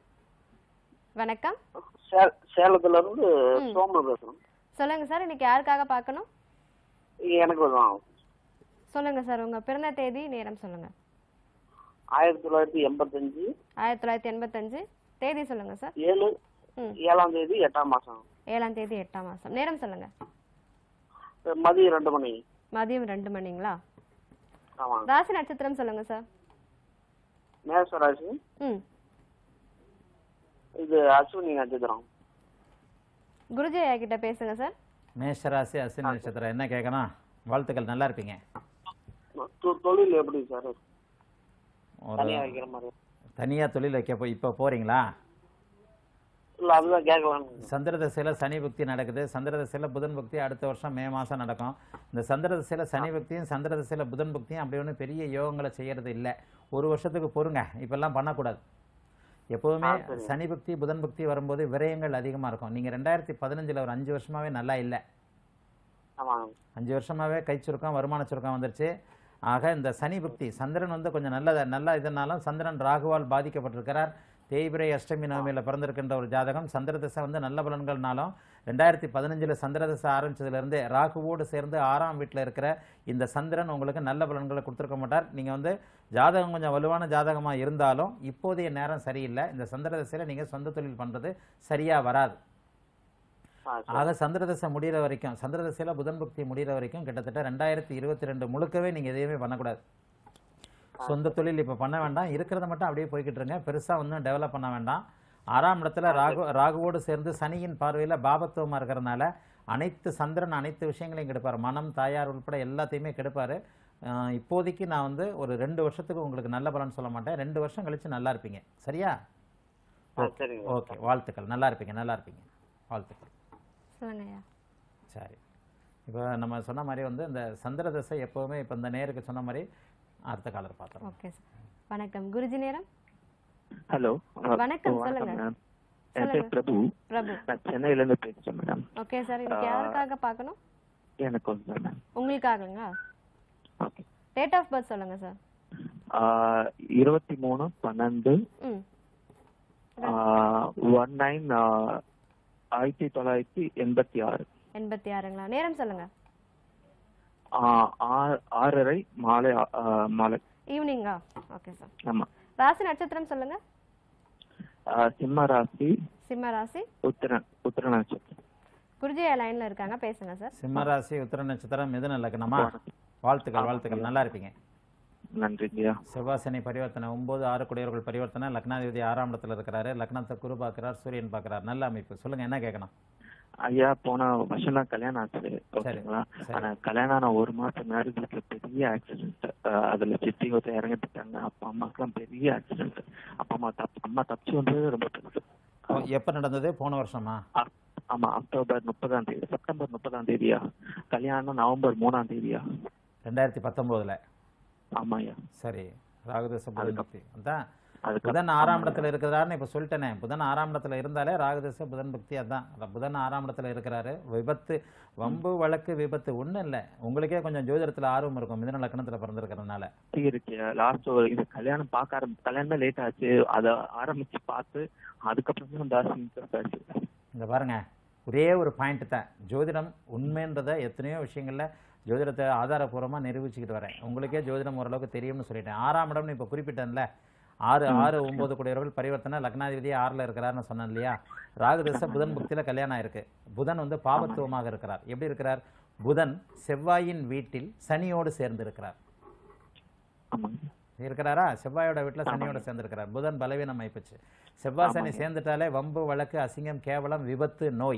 வணக்கம் சே- சேலத்துல இருந்து சோமு பேசுறேன் சொல்லுங்க சார் இன்னைக்கு யாருக்காக பார்க்கணும் எனக்கு தான் சொல்லுங்க சார் உங்க பிறந்த தேதி நேரம் சொல்லுங்க ஆயிரத்தி தொள்ளாயிரத்தி எண்பத்தஞ்சு ஆயிரத்தி தொள்ளாயிரத்தி எண்பத்தஞ்சு தேதி சொல்லுங்க சார் ஏழு ம் ஏழாம் தேதி எட்டாம் மாசம் ஏழாம் தேதி எட்டாம் மாசம் நேரம் சொல்லுங்க மதியம் ரெண்டு மணி மதியம் ரெண்டு மணிங்களா ஆமாங்க ராசி நட்சத்திரம் சொல்லுங்க சார் மேசராசி ம் இது அஸ்வினி நட்சத்திரம் குருஜி ஐயா கிட்ட பேசுங்க சார் மேஷராசி அஸ்வினி நட்சத்திரம் என்ன கேட்கணும் வாழ்த்துக்கள் நல்லா இருப்பீங்க தொ- தொழில் எப்படி சார் ஒரு தனியா வைக்கிற மாதிரி தனியாக தொழில் வைக்க போய் இப்போ போகிறீங்களா இல்ல அதுதான் கேட்கலான்னு சந்திர தசையில் சனி புக்தி நடக்குது சந்திர தசையில் புதன் புக்தி அடுத்த வருஷம் மே மாதம் நடக்கும் இந்த சந்திர தசையில் சனி புக்தியும் சந்திர தசையில் புதன் புக்தியும் அப்படி ஒன்றும் பெரிய யோகங்களை செய்யறது இல்லை ஒரு வருஷத்துக்கு பொறுங்க இப்பெல்லாம் பண்ணக்கூடாது எப்போவுமே ஆ, சரிங்க. சனி புக்தி புதன் புக்தி வரும்போது விரயங்கள் அதிகமாக இருக்கும் நீங்கள் ரெண்டாயிரத்தி பதினஞ்சில் ஒரு அஞ்சு வருஷமாவே நல்லா இல்லை ஆமாங்க அஞ்சு வருஷமாவே கை சுருக்கம் வருமான சுருக்கம் வந்துருச்சு ஆக இந்த சனி புக்தி சந்திரன் வந்து கொஞ்சம் நல்ல நல்ல இதனாலும் சந்திரன் ராகுவால் பாதிக்கப்பட்டிருக்கிறார் தேய்பிரை அஷ்டமி நவமியில் பிறந்திருக்கின்ற ஒரு ஜாதகம் சந்திர தசை வந்து நல்ல பலன்கள்னாலும் ரெண்டாயிரத்தி பதினஞ்சில் சந்திர தசை ஆரம்பிச்சதுலேருந்து ராகுவோடு சேர்ந்து ஆறாம் வீட்டில் இருக்கிற இந்த சந்திரன் உங்களுக்கு நல்ல பலன்களை கொடுத்துருக்க மாட்டார் நீங்கள் வந்து ஜாதகம் கொஞ்சம் வலுவான ஜாதகமாக இருந்தாலும் இப்போதைய நேரம் சரியில்லை இந்த சந்திர தசையில் நீங்கள் சொந்த தொழில் பண்ணுறது சரியாக வராது ஆ சரி ஆக சந்திரதசை முடிகிற வரைக்கும் சந்திரதசையில் புதன் புக்தி முடிகிற வரைக்கும் கிட்டத்தட்ட ரெண்டாயிரத்தி இருபத்தி ரெண்டு முழுக்கவே நீங்கள் எதையுமே பண்ணக்கூடாது சொந்த தொழில் இப்போ பண்ண வேண்டாம் இருக்கிறத மட்டும் அப்படியே போய்கிட்டு இருங்க பெருசாக ஒன்றும் டெவலப் பண்ண வேண்டாம் ஆறாம் இடத்துல ராகு ராகுவோடு சேர்ந்து சனியின் பார்வையில் பாபத்துவமாக இருக்கிறதுனால அனைத்து சந்திரன் அனைத்து விஷயங்களையும் கெடுப்பார் மனம் தாயார் உட்பட எல்லாத்தையுமே கெடுப்பார் அஹ் இப்போதைக்கு நான் வந்து ஒரு ரெண்டு வருஷத்துக்கு உங்களுக்கு நல்ல பலன் சொல்ல மாட்டேன் ரெண்டு வருஷம் கழிச்சு நல்லா இருப்பீங்க சரியா ஆ சரிங்க ஓகே வாழ்த்துக்கள் நல்லா இருப்பீங்க நல்லா இருப்பீங்க வாழ்த்துக்கள் சொல்லுங்க ஐயா சரி இப்போ நம்ம சொன்ன மாதிரி வந்து இந்த சந்திர தசை எப்போவுமே இப்போ இந்த நேருக்கு சொன்ன மாதிரி அடுத்த காலர் பார்த்துறோம் ஓகே சார் வணக்கம் குருஜி நேரம் ஹலோ வணக்கம், சொல்லுங்க. மேடம் என் சொல்லுங்க. பேர் பிரபு பிரபு நான் சென்னையில இருந்து பேசுறேன் மேடம் ஓகே சார் இன்னைக்கு யாருக்காக பார்க்கணும் எனக்கு வந்து மேம் உங்களுக்காகங்களா ஓகே டேட் ஆஃப் பர்த் சொல்லுங்க சார் இருபத்தி மூணு பன்னெண்டு ம் ஒன் நைன் ஆயிரத்தி தொள்ளாயிரத்தி எண்பத்தி ஆறு எண்பத்தி ஆறுங்களா நேரம் சொல்லுங்க ஆஹ் ஆறு- ஆறரை மாலை ஆஹ் மாலை ஈவினிங்கா ஓகே சார் ஆமா ராசி நட்சத்திரம் சொல்லுங்க ஆஹ் சிம்ம ராசி சிம்ம ராசி உத்திர உத்திர நட்சத்திரம் குருஜி லைன்ல இருக்காங்க பேசுங்க சார் சிம்மராசி உத்திர நட்சத்திரம் மிதுன லக்னமா வாழ்த்துக்கள் வாழ்த்துக்கள் நல்லா இருப்பீங்க நன்றிங்கய்யா செவ்வாசனி பரிவர்த்தனை ஒன்பது ஆறு குடியவர்கள் பரிவர்த்தனை லக்னாதிபதி ஆறாம் இடத்துல இருக்கிறாரு லக்னத்தை குரு பார்க்கிறார் சூரியன் பார்க்கிறார் நல்ல அமைப்பு சொல்லுங்க என்ன கேட்கணும் ஐயா போன வருஷம் தான் கல்யாணம் ஆச்சு ஓகேங்களா சரி. ஆனா கல்யாணம் ஆன ஒரு மாசம் முன்னாடி வீட்டுல பெரிய ஆக்சிடென்ட் அதுல சித்தி ஒருத்தர் இறங்கிட்டாங்க அப்பா அம்மாக்கெல்லாம் பெரிய ஆக்சிடென்ட் அப்பா அம்மா தப் அம்மா தப்பிச்சு வந்தது ரொம்ப பெருசு ஓ, எப்ப நடந்தது போன வருஷமா அ- ஆமா அக்டோபர் முப்பதாம் தேதி செப்டம்பர் முப்பதாம் தேதியா கல்யாணம் நவம்பர் மூணாம் தேதியா ரெண்டாயிரத்தி பத்தொன்பதுல ஆமாய்யா சரி ராகுதச புதன் புக்தி அதான் அதுக்கு புதன் ஆறாம் இடத்துல இருக்கிறாருன்னு இப்ப சொல்லிட்டேனே புதன் ஆறாம் இடத்துல இருந்தாலே ராகுதச புதன் புக்தி அதான் அதான் புதன் ஆறாம் இடத்துல இருக்கிறாரு விபத்து வம்பு வழக்கு விபத்து ஒண்ணும் இல்ல உங்களுக்கே கொஞ்சம் ஜோதிடத்துல ஆர்வம் இருக்கும் மிதன லக்னத்துல பிறந்திருக்கிறதுனால இருக்கு லாஸ்ட் ஒரு இது கல்யாணம் பார்க்க ஆரம்பி கல்யாணம் லேட் ஆச்சு அதை ஆரம்பிச்சு பார்த்து அதுக்கப்புறம் தான் தாசி interest ஆச்சு இங்க பாருங்க ஒரே ஒரு பாயிண்ட் தான் ஜோதிடம் உண்மைன்றத எத்தனையோ விஷயங்கள்ல ஜோதிடத்தை ஆதாரபூர்வமா நிரூபிச்சுக்கிட்டு வரேன் உங்களுக்கே ஜோதிடம் ஓரளவுக்கு தெரியும்னு சொல்லிட்டேன் ஆறாம் இடம்னு இப்போ குறிப்பிட்டேன்ல ஆறு ஆறு ஒன்பது கூடியவர்கள் பரிவர்த்தனை லக்னாதிபதி ஆறுல இருக்கிறாருன்னு சொன்னேன் இல்லையா ராகுதச புதன் புக்தியில கல்யாணம் இருக்கு புதன் வந்து பாபத்துவமாக இருக்கிறார் எப்படி இருக்கிறார் புதன் செவ்வாயின் வீட்டில் சனியோடு சேர்ந்து இருக்கிறார் ஆமாங்க இருக்கிறாரா செவ்வாயோட வீட்டில் சனியோட சேர்ந்திருக்கிறார் புதன் பலவீனம் ஆயிப்போச்சு செவ்வாய் சனி சேர்ந்துட்டாலே வம்பு வழக்கு அசிங்கம் கேவலம் விபத்து நோய்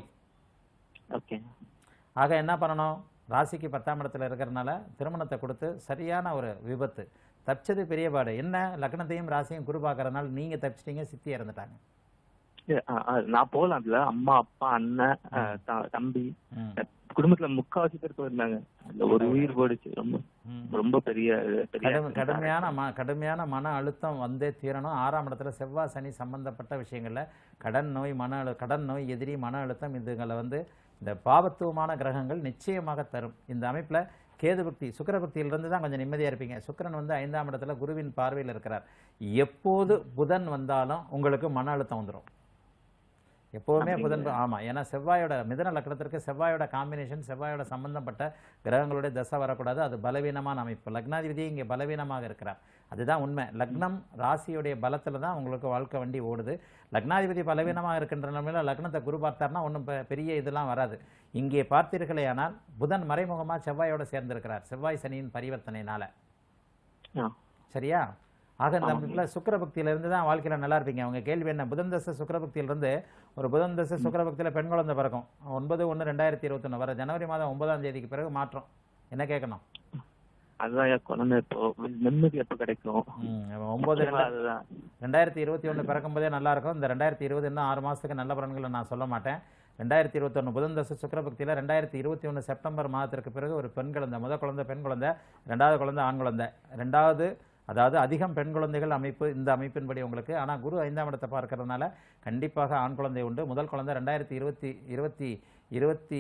ஓகே ஆக என்ன பண்ணணும் ராசிக்கு பத்தாம் இடத்துல இருக்கிறனால திருமணத்தை கொடுத்து சரியான ஒரு விபத்து தப்பிச்சது பெரிய பாடு என்ன லக்னத்தையும் ராசியும் குரு பார்க்கறதுனால நீங்க தப்பிச்சிட்டீங்க சித்தி இறந்துட்டாங்க ஏ, அ, அ, நான் போகலாம் அதுல அம்மா அப்பா அண்ணன் அ, த- தம்பி ம், குடும்பத்துல முக்காவாசி பேர் போயிருந்தாங்க அதுல ஒரு உயிர் போயிடுச்சு ரொம்ப ம். ரொம்ப பெரிய பெரிய கடும் accident. கடுமையான ம கடுமையான மன அழுத்தம் வந்தே தீரணும் ஆறாம் இடத்துல செவ்வாய் சனி சம்பந்தப்பட்ட விஷயங்கள்ல கடன் நோய் மன அழு கடன் நோய் எதிரி மன அழுத்தம் இதுங்களை வந்து இந்த பாவத்துவமான கிரகங்கள் நிச்சயமாக தரும் இந்த அமைப்புல கேது பக்தி சுக்கிர பக்தியிலிருந்து தான் கொஞ்சம் நிம்மதியா இருப்பீங்க சுக்கிரன் வந்து ஐந்தாம் இடத்துல குருவின் பார்வையில் இருக்கிறார் எப்போது புதன் வந்தாலும் உங்களுக்கு மன அழுத்தம் வந்துடும் எப்போவுமே புதன் ஆமா ஏன்னா செவ்வாயோட மிதன லக்னத்திற்கு செவ்வாயோட காம்பினேஷன் செவ்வாயோட சம்பந்தப்பட்ட கிரகங்களுடைய தசை வரக்கூடாது அது பலவீனமான அமைப்பு லக்னாதிபதி இங்கே பலவீனமாக இருக்கிறார் அதுதான் உண்மை லக்னம் ராசியுடைய பலத்துல தான் உங்களுக்கு வாழ்க்கை வண்டி ஓடுது லக்னாதிபதி பலவீனமாக இருக்கின்ற நிலைமையில லக்னத்தை குரு பார்த்தார்னா ஒன்றும் பெரிய இதெல்லாம் வராது இங்கே பார்த்தீர்களே ஆனால் புதன் மறைமுகமா செவ்வாயோட சேர்ந்திருக்கிறார் செவ்வாய் சனியின் பரிவர்த்தனையினால ஆ. சரியா ஆக இந்த அமைப்பில் சுக்கரபக்தியில இருந்து தான் வாழ்க்கையில நல்லா இருப்பீங்க அவங்க கேள்வி என்ன புதன் தசை சுக்கரபக்தியில இருந்து ஒரு புதன் தசை சுக்கரபக்தியில பெண் குழந்தை பிறக்கும் ஒன்பது ஒன்று ரெண்டாயிரத்தி இருபத்தொன்று வர ஜனவரி மாதம் ஒன்பதாம் தேதிக்கு பிறகு மாற்றம் என்ன கேட்கணும் அதுதான் என் குழந்தை இப்போ நிம்மதி எப்போ கிடைக்கும் ம், ஒன்பது முக்கியமா அதுதான் ரெண்டாயிரத்தி இருபத்தி ஒன்று பிறக்கும்போதே நல்லா இருக்கும் இந்த ரெண்டாயிரத்தி இருபது இன்னும் ஆறு மாதத்துக்கு நல்ல பலன்களை நான் சொல்ல மாட்டேன் ரெண்டாயிரத்தி இருபத்தொன்று புதன் தசை சுக்கரபக்தியில் ரெண்டாயிரத்தி இருபத்தி ஒன்று செப்டம்பர் மாதத்திற்கு பிறகு ஒரு பெண் குழந்தை முத குழந்தை பெண் குழந்தை ரெண்டாவது குழந்தை ஆண் குழந்தை ரெண்டாவது அதாவது அதிகம் பெண் குழந்தைகள் அமைப்பு இந்த அமைப்பின்படி உங்களுக்கு ஆனால் குரு ஐந்தாம் இடத்தை பார்க்கறதுனால கண்டிப்பாக ஆண் குழந்தை உண்டு முதல் குழந்தை ரெண்டாயிரத்தி இருபத்தி இருபத்தி இருபத்தி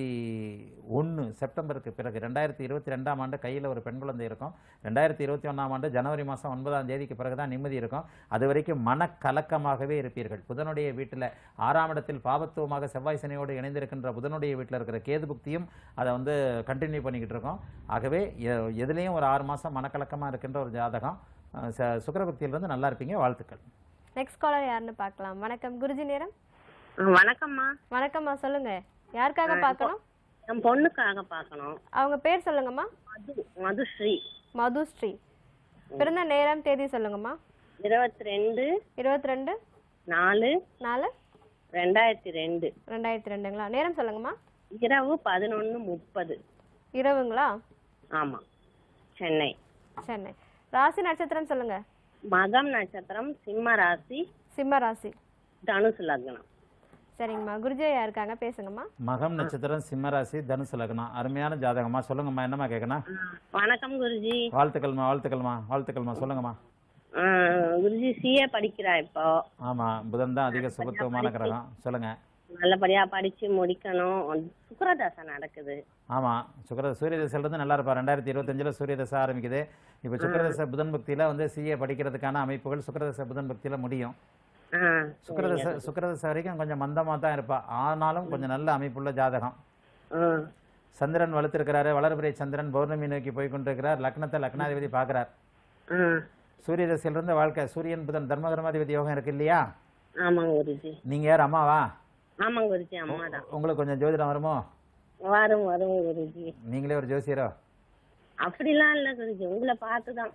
ஒன்று செப்டம்பருக்கு பிறகு ரெண்டாயிரத்தி இருபத்தி ரெண்டாம் ஆண்டு கையில் ஒரு பெண் குழந்தை இருக்கும் ரெண்டாயிரத்தி இருபத்தி ஒன்றாம் ஆண்டு ஜனவரி மாதம் ஒன்பதாம் தேதிக்கு பிறகு தான் நிம்மதி இருக்கும் அது வரைக்கும் மனக்கலக்கமாகவே இருப்பீர்கள் புதனுடைய வீட்டில் ஆறாம் இடத்தில் பாபத்துவமாக செவ்வாய் சனியோடு இணைந்திருக்கின்ற புதனுடைய வீட்டில் இருக்கிற கேது புக்தியும் அதை வந்து கண்டினியூ பண்ணிக்கிட்டு இருக்கோம் ஆகவே எ- எதுலேயும் ஒரு ஆறு மாதம் மனக்கலக்கமாக இருக்கின்ற ஒரு ஜாதகம் அஹ் ச- சுக்கிரபக்தியிலிருந்து நல்லா இருப்பீங்க வாழ்த்துக்கள் நெக்ஸ்ட் காலர் யாருன்னு பார்க்கலாம் வணக்கம் குருஜி நேரம் வணக்கம்மா வணக்கம்மா சொல்லுங்க யாருக்காக பார்க்கணும் என் பொண்ணுக்காக பார்க்கணும் அவங்க பேர் சொல்லுங்கம்மா மது மதுஸ்ரீ மதுஸ்ரீ பிறந்த நேரம் தேதி சொல்லுங்கம்மா இருபத்தி ரெண்டு இருபத்தி ரெண்டு நாலு நாலு ரெண்டாயிரத்தி ரெண்டு ரெண்டாயிரத்தி ரெண்டுங்களா நேரம் சொல்லுங்கம்மா இரவு பதினொன்று முப்பது இரவுங்களா ஆமா சென்னை சென்னை ராசி நட்சத்திரம் சொல்லுங்க மகம் நட்சத்திரம் சிம்ம ராசி சிம்ம ராசி தனுசு லக்னம் சரிங்கம்மா குருஜயா இருக்காங்க பேசுங்கம்மா மகம் நட்சத்திரம் சிம்மராசி தனுசு லக்னம் அருமையான ஜாதகமா சொல்லுங்கம்மா என்னம்மா கேட்கணும் வணக்கம் குருஜி வாழ்த்துக்கள்மா வாழ்த்துக்கள்மா வாழ்த்துக்கள்மா சொல்லுங்கம்மா ஆ, குருஜி சிஏ படிக்கிறா இப்போ ஆமா புதன் தான் அதிக சுபத்துவமான கிரகம் சொல்லுங்க நல்லபடியா படிச்சு முடிக்கணும் சுக்கரதாசை நடக்குது ஆமா சுக்கர சூரிய தசையிலிருந்து நல்லா இருப்பா ரெண்டாயிரத்தி இருபத்தஞ்சுல சூரிய தசை ஆரம்பிக்குது இப்போ சுக்கரதசை புதன் பக்தியில வந்து சிஏ படிக்கிறதுக்கான அமைப்புகள் சுக்கரதசை புதன் பக்தியில முடியும் ஆ, சுக்கரதசை சுக்கரதசை வரைக்கும் கொஞ்சம் மந்தமா தான் இருப்பா ஆனாலும் கொஞ்சம் நல்ல அமைப்புள்ள ஜாதகம் ஆ, சந்திரன் வலுத்திருக்கிறாரு வளர்பிறை சந்திரன் பௌர்ணமி நோக்கி போய் கொண்டிருக்கிறார் லக்னத்தை லக்னாதிபதி பார்க்கிறார் ஆ. சூரிய தசையிலிருந்து வாழ்க்கை சூரியன் புதன் தர்மகர்மாதிபதி யோகம் இருக்கு இல்லையா ஆமாங்க குருஜி நீங்க யார் அம்மாவா ஆமாங்க குருஜி அம்மா தான் உங்களுக்கு கொஞ்சம் ஜோதிடம் வருமோ வரும் வரும் குருஜி நீங்களே ஒரு ஜோசியரோ அப்படிலாம் இல்ல குருஜி உங்களை பார்த்துதான்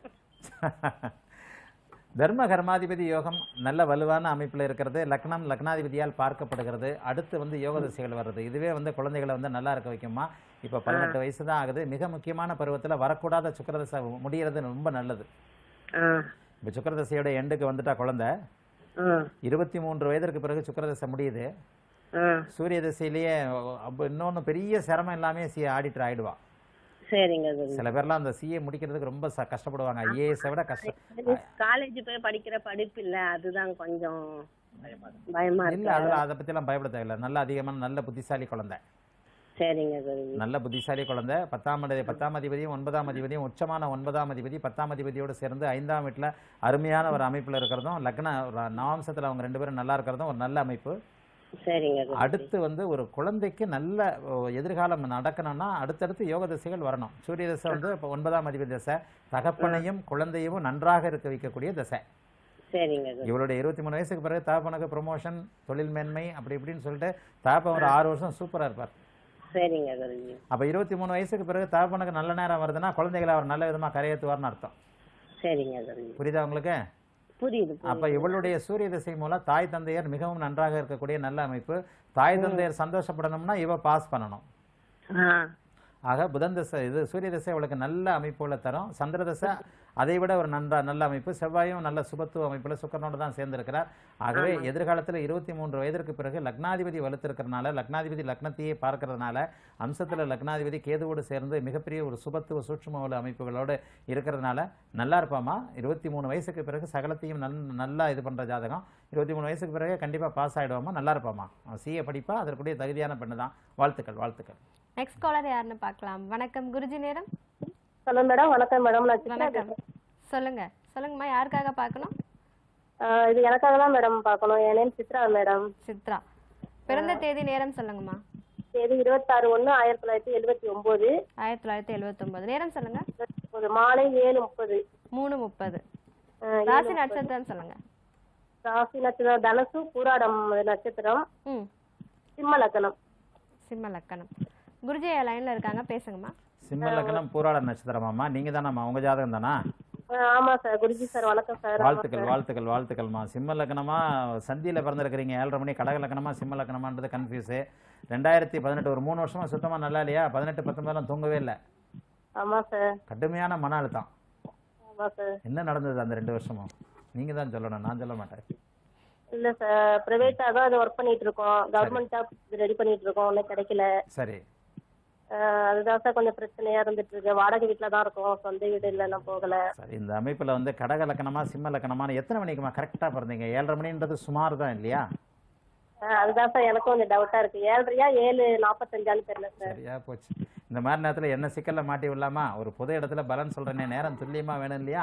தர்ம கர்மாதிபதி யோகம் நல்ல வலுவான அமைப்பில் இருக்கிறது லக்னம் லக்னாதிபதியால் பார்க்கப்படுகிறது அடுத்து வந்து யோக திசைகள் வர்றது இதுவே வந்து குழந்தைகளை வந்து நல்லா இருக்க வைக்குமா இப்போ பதினெட்டு வயசு தான் ஆகுது மிக முக்கியமான பருவத்தில் வரக்கூடாத சுக்கரதசை முடிகிறது ரொம்ப நல்லது ஆ, இப்போ சுக்கரதசையோட எண்டுக்கு வந்துட்டா குழந்தை ஆ, இருபத்தி மூன்று வயதிற்கு பிறகு சுக்கரதசை முடியுது ஆ. சூரிய தசையிலேயே அப்போ இன்னொன்று பெரிய சிரமம் இல்லாமே சி ஆடிட்டர் ஆயிடுவா சரிங்க குருஜி சில பேர்லாம் அந்த சிஏ முடிக்கிறதுக்கு ரொம்ப ச- கஷ்டப்படுவாங்க ஐஏஎஸை விட கஷ்டம் காலேஜ் போய் படிக்கிற படிப்பு இல்ல அதுதான் கொஞ்சம் பயமா இல்ல இருக்கு அதில் அதை பற்றிலாம் பயப்பட தேவையில்ல நல்ல அதிகமான நல்ல புத்திசாலி குழந்தை சரிங்க குருஜி நல்ல புத்திசாலி குழந்தை பத்தாம் அதி பத்தாம் அதிபதியும் ஒன்பதாம் அதிபதியும் உச்சமான ஒன்பதாம் அதிபதி பத்தாம் அதிபதியோடு சேர்ந்து ஐந்தாம் வீட்டில் அருமையான ஒரு அமைப்பில் இருக்கிறதும் லக்ன ர- நவாம்சத்தில் அவங்க ரெண்டு பேரும் நல்லா இருக்கிறதும் ஒரு நல்ல அமைப்பு சரிங்க குருஜி அடுத்து வந்து ஒரு குழந்தைக்கு நல்ல ஓ, எதிர்காலம் நடக்கணும்னா அடுத்தடுத்து யோக திசைகள் வரணும் சூரிய தசை வந்து இப்போ ஒன்பதாம் அதிபதி தசை தகப்பனையும் குழந்தையும் நன்றாக இருக்க வைக்கக்கூடிய தசை சரிங்க குருஜி இவளுடைய இருபத்தி மூணு வயசுக்கு பிறகு தகப்பனுக்கு ப்ரொமோஷன் தொழில் மேன்மை அப்படி இப்படின்னு சொல்லிட்டு தகப்பன் ஒரு ஆறு வருஷம் சூப்பரா இருப்பார் சரிங்க குருஜி அப்ப இருபத்தி மூணு வயசுக்கு பிறகு தகப்பனுக்கு நல்ல நேரம் வருதுன்னா குழந்தைகளை அவர் நல்ல விதமா கரையேற்றுவார்னு அர்த்தம் சரிங்க குருஜி புரியுதா உங்களுக்கு புரியுது அப்ப இவளுடைய சூரிய திசை மூலம் தாய் தந்தையர் மிகவும் நன்றாக இருக்கக்கூடிய நல்ல அமைப்பு தாய் தந்தையர் சந்தோஷப்படணும்னா இவ பாஸ் பண்ணணும் ஆ ஆக புதன் தசை இது சூரிய தசை அவளுக்கு நல்ல அமைப்புகளை தரும் சந்திர தசை அதை விட ஒரு நன்றா நல்ல அமைப்பு செவ்வாயும் நல்ல சுபத்துவ அமைப்புல சுக்கரனோடு தான் சேர்ந்திருக்கிறார் ஆகவே எதிர்காலத்தில் இருபத்தி மூன்று வயதிற்கு பிறகு லக்னாதிபதி வலுத்திருக்கிறதுனால லக்னாதிபதி லக்னத்தையே பார்க்கறதுனால அம்சத்துல லக்னாதிபதி கேதுவோடு சேர்ந்து மிகப்பெரிய ஒரு சுபத்துவ சூட்சும உள்ள அமைப்புகளோடு இருக்கிறதுனால நல்லா இருப்பாமா இருபத்தி மூணு வயசுக்கு பிறகு சகலத்தையும் நல் நல்லா இது பண்ற ஜாதகம் இருபத்தி மூணு வயசுக்கு பிறகு கண்டிப்பா பாஸ் ஆயிடுவாமா நல்லா இருப்பாமா சிஏ படிப்பா அதற்குரிய தகுதியான பெண்ணு தான் வாழ்த்துக்கள் வாழ்த்துக்கள் நெக்ஸ்ட் காலர் யாருன்னு பார்க்கலாம் வணக்கம் குருஜி நேரம் ஹலோ மேடம் வணக்கம் மேடம் நான் சித்ரா வணக்கம் சொல்லுங்க சொல்லுங்கம்மா யாருக்காக பார்க்கணும் ஆ, இது எனக்காக தான் மேடம் பார்க்கணும் என் நேம் சித்ரா மேடம் சித்ரா பிறந்த தேதி நேரம் சொல்லுங்கம்மா தேதி இருபத்தாறு ஒண்ணு ஆயிரத்தி தொள்ளாயிரத்தி எழுபத்தி ஒன்பது ஆயிரத்தி தொள்ளாயிரத்தி எழுபத்தொன்பது நேரம் சொல்லுங்க ஒரு மாலை ஏழு முப்பது மூணு முப்பது அஹ், ராசி ஏழு நட்சத்திரம் சொல்லுங்க ராசி நட்சத்திரம் தனுசு பூராடம் நட்சத்திரம் ம் சிம்ம லக்னம் சிம்ம லக்கணம் குருஜி லைன்ல இருக்காங்க பேசுங்கம்மா சிம்ம லக்னம் பூராட நட்சத்திரமாம்மா நீங்கள் தானம்மா உங்கள் ஜாதகம் தானா அஹ், ஆமா சார் குருஜி சார் வணக்கம் சார் ஆமா வாழ்த்துக்கள் சார். வாழ்த்துக்கள் வாழ்த்துக்கள்மா சிம்ம லக்னமா சந்தியில் பிறந்திருக்கிறீங்க ஏழரை மணி கடக லக்னமா சிம்ம லக்னமான்றது கன்ஃபியூஸு ரெண்டாயிரத்தி பதினெட்டு ஒரு மூணு வருஷமா சுத்தமா நல்லா இல்லையா பதினெட்டு பத்தொன்பதுலாம் தூங்கவே இல்லை ஆமா சார் கடுமையான மன அழுத்தம் ஆமா சார் என்ன நடந்தது அந்த ரெண்டு வருஷமும் நீங்க தான் சொல்லணும் நான் சொல்ல மாட்டேன் இல்ல சார் பிரைவேட்டா தான் அது ஒர்க் பண்ணிட்டு இருக்கோம் கவர்மெண்ட் ஜாப் ரெடி பண்ணிட்டு இருக்கோம் ஒன்றும் கிடைக்கல சரி அஹ், அதுதான் சார் கொஞ்சம் பிரச்சனையா இருந்துட்டு இருக்கு வாடகை வீட்டுல தான் இருக்கோம் சொந்த வீடு இல்ல நான் போகல சரி இந்த அமைப்புல வந்து கடக லக்கணமா சிம்ம லக்கணமான எத்தனை மணிக்குமா கரெக்டா பிறந்தீங்க ஏழரை மணின்றது சுமார் தான் இல்லையா அஹ், அதுதான் சார் எனக்கும் கொஞ்சம் டவுட்டா இருக்கு ஏழரையா ஏழு நாற்பத்தஞ்சான்னு தெரியல சார் சரியா போச்சு இந்த மாதிரி நேரத்துல என்ன சிக்கல்ல மாட்டி விடலாமா ஒரு பொது இடத்துல பலன் சொல்றேனே நேரம் துல்லியமா வேணும் இல்லையா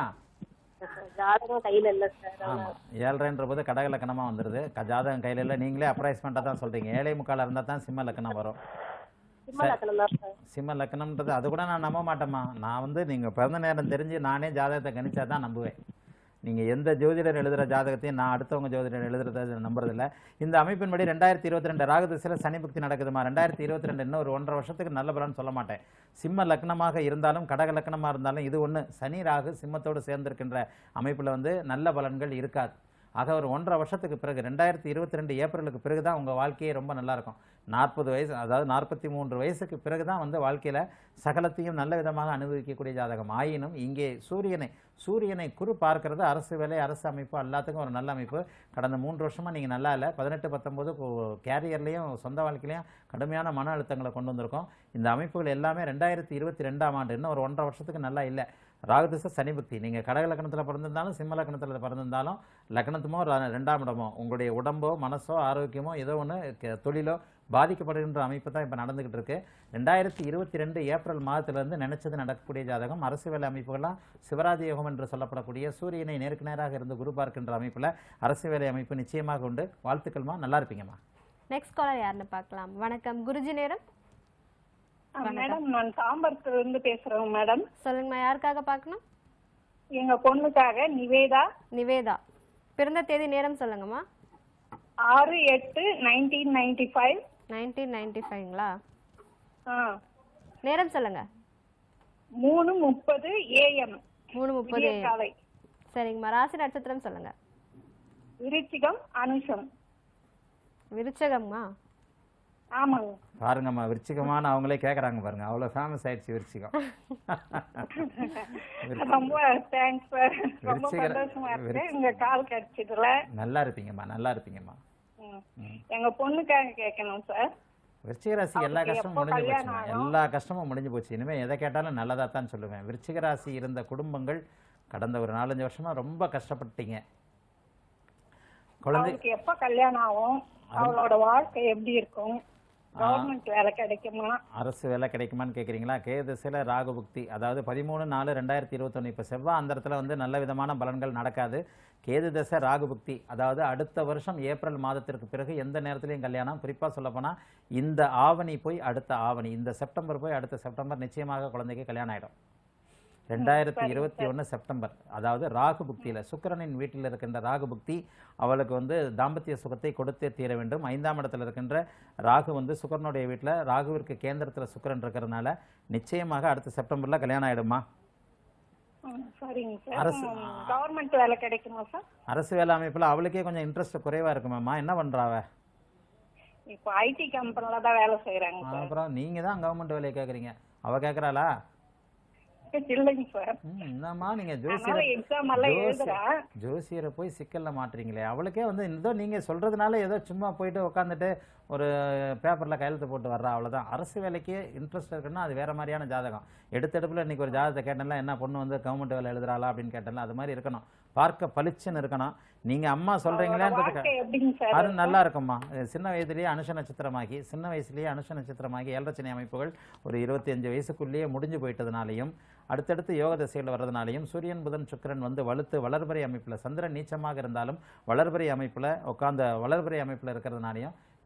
ஜாதகம் கையில இல்ல சார் ஆமா ஏழ்ரைன்ற போது கடக லக்கணமா வந்துருது க- ஜாதகம் கையில இல்ல நீங்களே அப்ரைஸ்மெண்ட்டாக தான் சொல்றீங்க ஏழை முக்கால இருந்தா தான் சிம்ம லக்கணம் வரும் சிம்ம லக்னம் தான் சார் சிம்ம லக்கணம்ன்றது அது கூட நான் நம்ப மாட்டேம்மா நான் வந்து நீங்க பிறந்த நேரம் தெரிஞ்சு நானே ஜாதகத்தை கணிச்சா தான் நம்புவேன் நீங்க எந்த ஜோதிடர் எழுதுற ஜாதகத்தையும் நான் அடுத்தவங்க ஜோதிடர் எழுதுறத நம்புறதில்ல இந்த அமைப்பின்படி ரெண்டாயிரத்தி இருபத்தி ரெண்டு ராகு திசையில சனி புக்தி நடக்குதுமா ரெண்டாயிரத்தி இருபத்தி ரெண்டு இன்னும் ஒரு ஒன்றரை வருஷத்துக்கு நல்ல பலன் சொல்ல மாட்டேன் சிம்ம லக்னமாக இருந்தாலும் கடக லக்னமா இருந்தாலும் இது ஒண்ணு சனி ராகு சிம்மத்தோடு சேர்ந்திருக்கின்ற அமைப்புல வந்து நல்ல பலன்கள் இருக்காது ஆக ஒரு ஒன்றரை வருஷத்துக்கு பிறகு ரெண்டாயிரத்தி இருபத்தி ரெண்டு ஏப்ரலுக்கு பிறகு தான் உங்கள் வாழ்க்கையே ரொம்ப நல்லா இருக்கும் நாற்பது வயசு அதாவது நாற்பத்தி மூன்று வயசுக்கு பிறகு தான் வந்து வாழ்க்கையில் சகலத்தையும் நல்ல விதமாக அனுபவிக்கக்கூடிய ஜாதகம் ஆயினும் இங்கே சூரியனை சூரியனை குரு பார்க்கறது அரசு வேலை அரசு அமைப்பு எல்லாத்துக்கும் ஒரு நல்ல அமைப்பு கடந்த மூன்று வருஷமாக நீங்கள் நல்லா இல்லை பதினெட்டு பத்தொம்போது கேரியர்லேயும் சொந்த வாழ்க்கையிலையும் கடுமையான மன அழுத்தங்களை கொண்டு வந்திருக்கோம் இந்த அமைப்புகள் எல்லாமே ரெண்டாயிரத்தி இருபத்தி ரெண்டாம் ஆண்டு இன்னும் ஒரு ஒன்றரை வருஷத்துக்கு நல்லா இல்லை ராகுதிச சனி பக்தி நீங்கள் கடக லக்னத்தில் பிறந்திருந்தாலும் சிம்ம லக்னத்தில் பிறந்திருந்தாலும் லக்னத்துமோ ர- ரெண்டாம் இடமோ உங்களுடைய உடம்போ மனசோ ஆரோக்கியமோ ஏதோ ஒன்று தொழிலோ பாதிக்கப்படுகின்ற அமைப்பு தான் இப்போ நடந்துகிட்டு இருக்கு ரெண்டாயிரத்தி இருபத்தி ரெண்டு ஏப்ரல் மாதத்திலிருந்து நினைச்சது நடக்கக்கூடிய ஜாதகம் அரசு வேலை அமைப்புகள்லாம் சிவராஜ யோகம் என்று சொல்லப்படக்கூடிய சூரியனை நேருக்கு நேராக இருந்து குரு பார்க்கின்ற அமைப்பில் அரசு வேலை அமைப்பு நிச்சயமாக உண்டு வாழ்த்துக்கள்மா நல்லா இருப்பீங்கம்மா நெக்ஸ்ட் காலர் யாருன்னு பார்க்கலாம் வணக்கம் குருஜி நேரம் மேடம் நான் தாம்பரத்துல இருந்து பேசுறேன் மேடம் சொல்லுங்கம்மா யாருக்காக பார்க்கணும் எங்க பொண்ணுக்காக நிவேதா நிவேதா பிறந்த தேதி நேரம் சொல்லுங்கம்மா ஆறு எட்டு nineteen ninety five nineteen ninety ஃபைவ்ங்களா ஆ நேரம் சொல்லுங்க மூணு முப்பது ஏஎம் மூணு முப்பது காலை சரிங்கம்மா ராசி நட்சத்திரம் சொல்லுங்க விருச்சிகம் அனுஷம் விருச்சகம்மா ஆமாங்க பாருங்கம்மா விருச்சிகமான அவங்களே கேட்குறாங்க பாருங்க அவ்வளோ ஃபேமஸ் ஆயிடுச்சு விருச்சிகம் ரொம்ப தேங்க்ஸ் சார் ரொம்ப விருச்சிக- சந்தோஷமா இருக்கு விருச்சி- உங்க கால் கிடைச்சதுல நல்லா இருப்பீங்கம்மா நல்லா இருப்பீங்கம்மா ம். எங்க பொண்ணுக்காக கேட்கணும் சார் விருச்சிக ராசி எல்லா அவருக்கு கஷ்டமும் எப்போ முடிஞ்சு கல்யாணம் போச்சுமா ஆகும்? எல்லா கஷ்டமும் முடிஞ்சு போச்சு இனிமே எதை கேட்டாலும் நல்லதா தான் சொல்லுவேன் விருச்சிக ராசி இருந்த குடும்பங்கள் கடந்த ஒரு நாலஞ்சு வருஷமா ரொம்ப கஷ்டப்பட்டீங்க குழந்தை அவருக்கு எப்ப கல்யாணம் ஆகும் அவளோட வாழ்க்கை எப்படி இருக்கும் கவர்மெண்ட் வேலை கிடைக்குமா அரசு வேலை கிடைக்குமான்னு கேட்குறீங்களா கே திசையில் ராகு புக்தி அதாவது பதிமூணு நாலு ரெண்டாயிரத்தி இருபத்தொன்று இப்போ செவ்வாய் அந்த இடத்துல வந்து நல்ல விதமான பலன்கள் நடக்காது கேது தசை ராகு புக்தி அதாவது அடுத்த வருஷம் ஏப்ரல் மாதத்திற்கு பிறகு எந்த நேரத்துலையும் கல்யாணம் குறிப்பாக சொல்லப்போனால் இந்த ஆவணி போய் அடுத்த ஆவணி இந்த செப்டம்பர் போய் அடுத்த செப்டம்பர் நிச்சயமாக குழந்தைக்கு கல்யாணம் ஆகிடும் ரெண்டாயிரத்தி இருபத்தி ஒன்று செப்டம்பர் அதாவது ராகு புக்தியில் சுக்கிரனின் வீட்டில் இருக்கின்ற ராகு புக்தி அவளுக்கு வந்து தாம்பத்திய சுகத்தை கொடுத்தே தீர வேண்டும் ஐந்தாம் இடத்துல இருக்கின்ற ராகு வந்து சுக்கரனுடைய வீட்டில் ராகுவிற்கு கேந்திரத்தில் சுக்கிரன் இருக்கிறதுனால நிச்சயமாக அடுத்த செப்டம்பரில் கல்யாணம் ஆயிடுமா ம், சரிங்க அரசு- சார் கவர்மெண்ட் வேலை கிடைக்குமா சார் அரசு வேலை அமைப்பில் அவளுக்கே கொஞ்சம் இன்ட்ரெஸ்ட் குறைவாக இருக்குமாம்மா என்ன பண்ணுறாவ இப்போ ஐடி கம்பெனில தான் வேலை செய்யறாங்க சார் அப்புறம் நீங்கள் தான் கவர்மெண்ட் வேலையை கேட்குறீங்க அவள் கேட்குறாளா இல்லைங்க சார் ம், என்னம்மா நீங்கள் அதனால ஜோசியரை எக்ஸாம் எல்லாம் ஜோசி- எழுதுறா ஜோசியரை போய் சிக்கல்ல மாட்டுறீங்களே அவளுக்கே வந்து ஏதோ நீங்க சொல்றதுனால ஏதோ சும்மா போயிட்டு உட்காந்துட்டு ஒரு பேப்பர்ல கையெழுத்து போட்டு வர்றா அவ்வளவுதான் அரசு வேலைக்கு இன்ட்ரெஸ்ட் இருக்குன்னா அது வேற மாதிரியான ஜாதகம் எடுத்தெடுப்புல இன்னைக்கு ஒரு ஜாதகத்தை கேட்டேன்ல என்ன பொண்ணு வந்து கவர்மெண்ட் வேலை எழுதுறாளா அப்படின்னு கேட்டேன்ல அது மாதிரி இருக்கணும் பார்க்க பளிச்சுன்னு இருக்கணும் நீங்க அம்மா வாழ்க்கை சொல்றீங்களேன்றதுக்கு எப்படிங்க சார் அது நல்லா இருக்கும்மா அஹ் சின்ன வயதிலேயே அனுஷ நட்சத்திரமாகி சின்ன வயசுலயே அனுஷ நட்சத்திரமாகி ஏழரச்சனை அமைப்புகள் ஒரு இருபத்தி அஞ்சு வயசுக்குள்ளேயே முடிஞ்சு போயிட்டதுனாலையும் அடுத்தடுத்து யோக திசையில் வர்றதுனாலையும் சூரியன் புதன் சுக்கிரன் வந்து வலுத்து வளர்பறை அமைப்பில் சந்திரன் நீச்சமாக இருந்தாலும் வளர்பறை அமைப்பில் உட்காந்த வளர்பறை அமைப்பில் இருக்கிறதுனாலையும்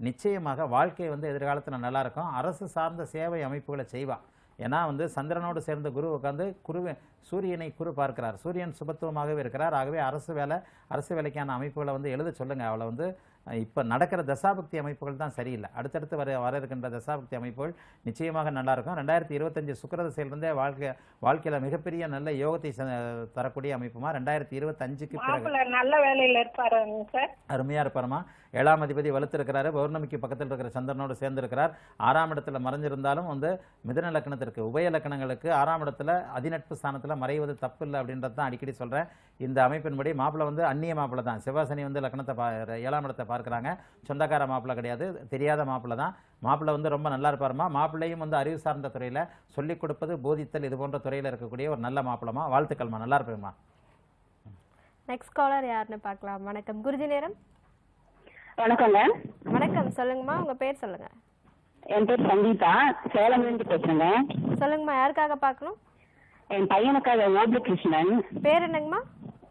நிச்சயமாக வாழ்க்கை வந்து எதிர்காலத்தில் நல்லா இருக்கும் அரசு சார்ந்த சேவை அமைப்புகளை செய்வா ஏன்னா வந்து சந்திரனோடு சேர்ந்த குரு உட்காந்து குருவை சூரியனை குரு பார்க்கிறார் சூரியன் சுபத்துவமாகவே இருக்கிறார் ஆகவே அரசு வேலை அரசு வேலைக்கான அமைப்புகளை வந்து எழுத சொல்லுங்க அவளை வந்து அஹ், இப்ப நடக்கிற தசாபக்தி அமைப்புகள் தான் சரியில்லை அடுத்தடுத்து வர வர இருக்கின்ற தசாபக்தி அமைப்புகள் நிச்சயமாக நல்லா இருக்கும் ரெண்டாயிரத்தி இருபத்தஞ்சு சுக்கரதசையிலிருந்தே வாழ்க்கை வாழ்க்கையில மிகப்பெரிய நல்ல யோகத்தை ச- தரக்கூடிய அமைப்புமா ரெண்டாயிரத்தி இருபத்தஞ்சுக்கு பிறகு மாப்பிள்ளை நல்ல வேலையில இருப்பாருங்க சார் அருமையா இருப்பாருமா ஏழாம் அதிபதி வலுத்திருக்கிறாரு பௌர்ணமிக்கு பக்கத்தில் இருக்கிற சந்திரனோடு சேர்ந்திருக்கிறார் ஆறாம் இடத்துல மறைஞ்சிருந்தாலும் வந்து மிதன லக்னத்திற்கு உபய லக்னங்களுக்கு ஆறாம் இடத்துல அதிநட்பு ஸ்தானத்துல மறைவது தப்பு இல்லை அப்படின்றது தான் அடிக்கடி சொல்றேன் இந்த அமைப்பின்படி மாப்பிள்ளை வந்து அந்நிய மாப்பிள்ளை தான் சிவசனி வந்து லக்னத்தை பா ஏழாம் இடத்தை பார்க்கறாங்க சொந்தக்கார மாப்பிள்ளை கிடையாது தெரியாத மாப்பிள்ளை தான் மாப்பிள்ளை வந்து ரொம்ப நல்லா இருப்பாருமா மாப்பிள்ளையும் வந்து அறிவு சார்ந்த துறையில சொல்லிக் கொடுப்பது போதித்தல் இது போன்ற துறையில இருக்கக்கூடிய ஒரு நல்ல மாப்பிளமா வாழ்த்துக்கள்மா நல்லா இருப்பேம்மா நெக்ஸ்ட் காலர் யாருன்னு பார்க்கலாம் வணக்கம் குருஜி நேரம் வணக்கங்க வணக்கம் சொல்லுங்கம்மா உங்க பேர் சொல்லுங்க என் பேர் சங்கீதா சேலம்லேருந்து பேசுறேங்க சொல்லுங்கம்மா யாருக்காக பார்க்கணும் என் பையனுக்காக ஓபி கிருஷ்ணன் பேர் என்னங்கம்மா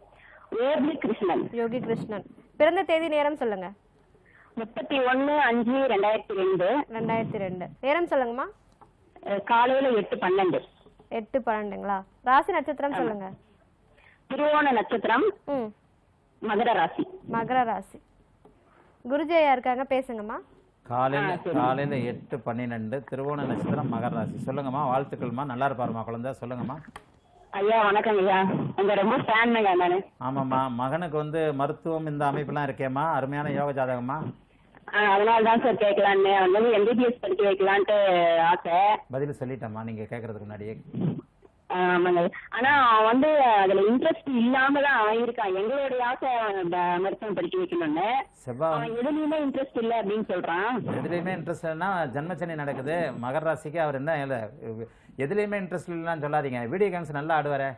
ஓபி கிருஷ்ணன் யோகி கிருஷ்ணன் பிறந்த தேதி நேரம் சொல்லுங்க முப்பத்தி ஒன்று அஞ்சு ரெண்டாயிரத்தி ரெண்டு ரெண்டாயிரத்தி ரெண்டு நேரம் சொல்லுங்கம்மா அஹ் காலையில எட்டு பன்னெண்டு எட்டு பன்னெண்டுங்களா ராசி நட்சத்திரம் சொல்லுங்க திருவோண நட்சத்திரம் ம் மகர ராசி மகர ராசி குருஜி ஐயா இருக்காங்க பேசுங்கம்மா காலையில காலையில எட்டு பன்னிரெண்டு திருவோண நட்சத்திரம் மகர ராசி சொல்லுங்கம்மா வாழ்த்துக்கள்மா நல்லா இருப்பாருமா குழந்தை சொல்லுங்கம்மா ஐயா வணக்கம் ஐயா உங்க ரொம்ப ஃபேனுங்க நானு ஆமாம்மா மகனுக்கு வந்து மருத்துவம் இந்த அமைப்பெல்லாம் இருக்கேம்மா அருமையான யோக ஜாதகமா அஹ் அதனால தான் சார் கேட்கலான்னு வந்து எம்பிபிஎஸ் படிக்க வைக்கலான்ட்டு ஆசை பதில் சொல்லிட்டேம்மா நீங்க கேட்கறதுக்கு முன்னாடியே அஹ் ஆமாங்க ஆனா அவன் வந்து அதுல இன்ட்ரெஸ்ட் இல்லாம தான் அவன் இருக்கான் எங்களுடைய ஆசை அவன் இந்த மருத்துவம் படிக்க வைக்கணும்னு செவ்வாய் அவன் எதுலயுமே இன்ட்ரெஸ்ட் இல்ல அப்படின்னு சொல்றான் எதுலையுமே இன்ட்ரெஸ்ட் இல்லைன்னா ஜன்மச்சனி நடக்குது மகர ராசிக்கு அவர் என்ன இல்ல, எதுலையுமே இன்ட்ரெஸ்ட் இல்லைன்னு சொல்லாதீங்க வீடியோ கேம்ஸ் நல்லா ஆடுவாரே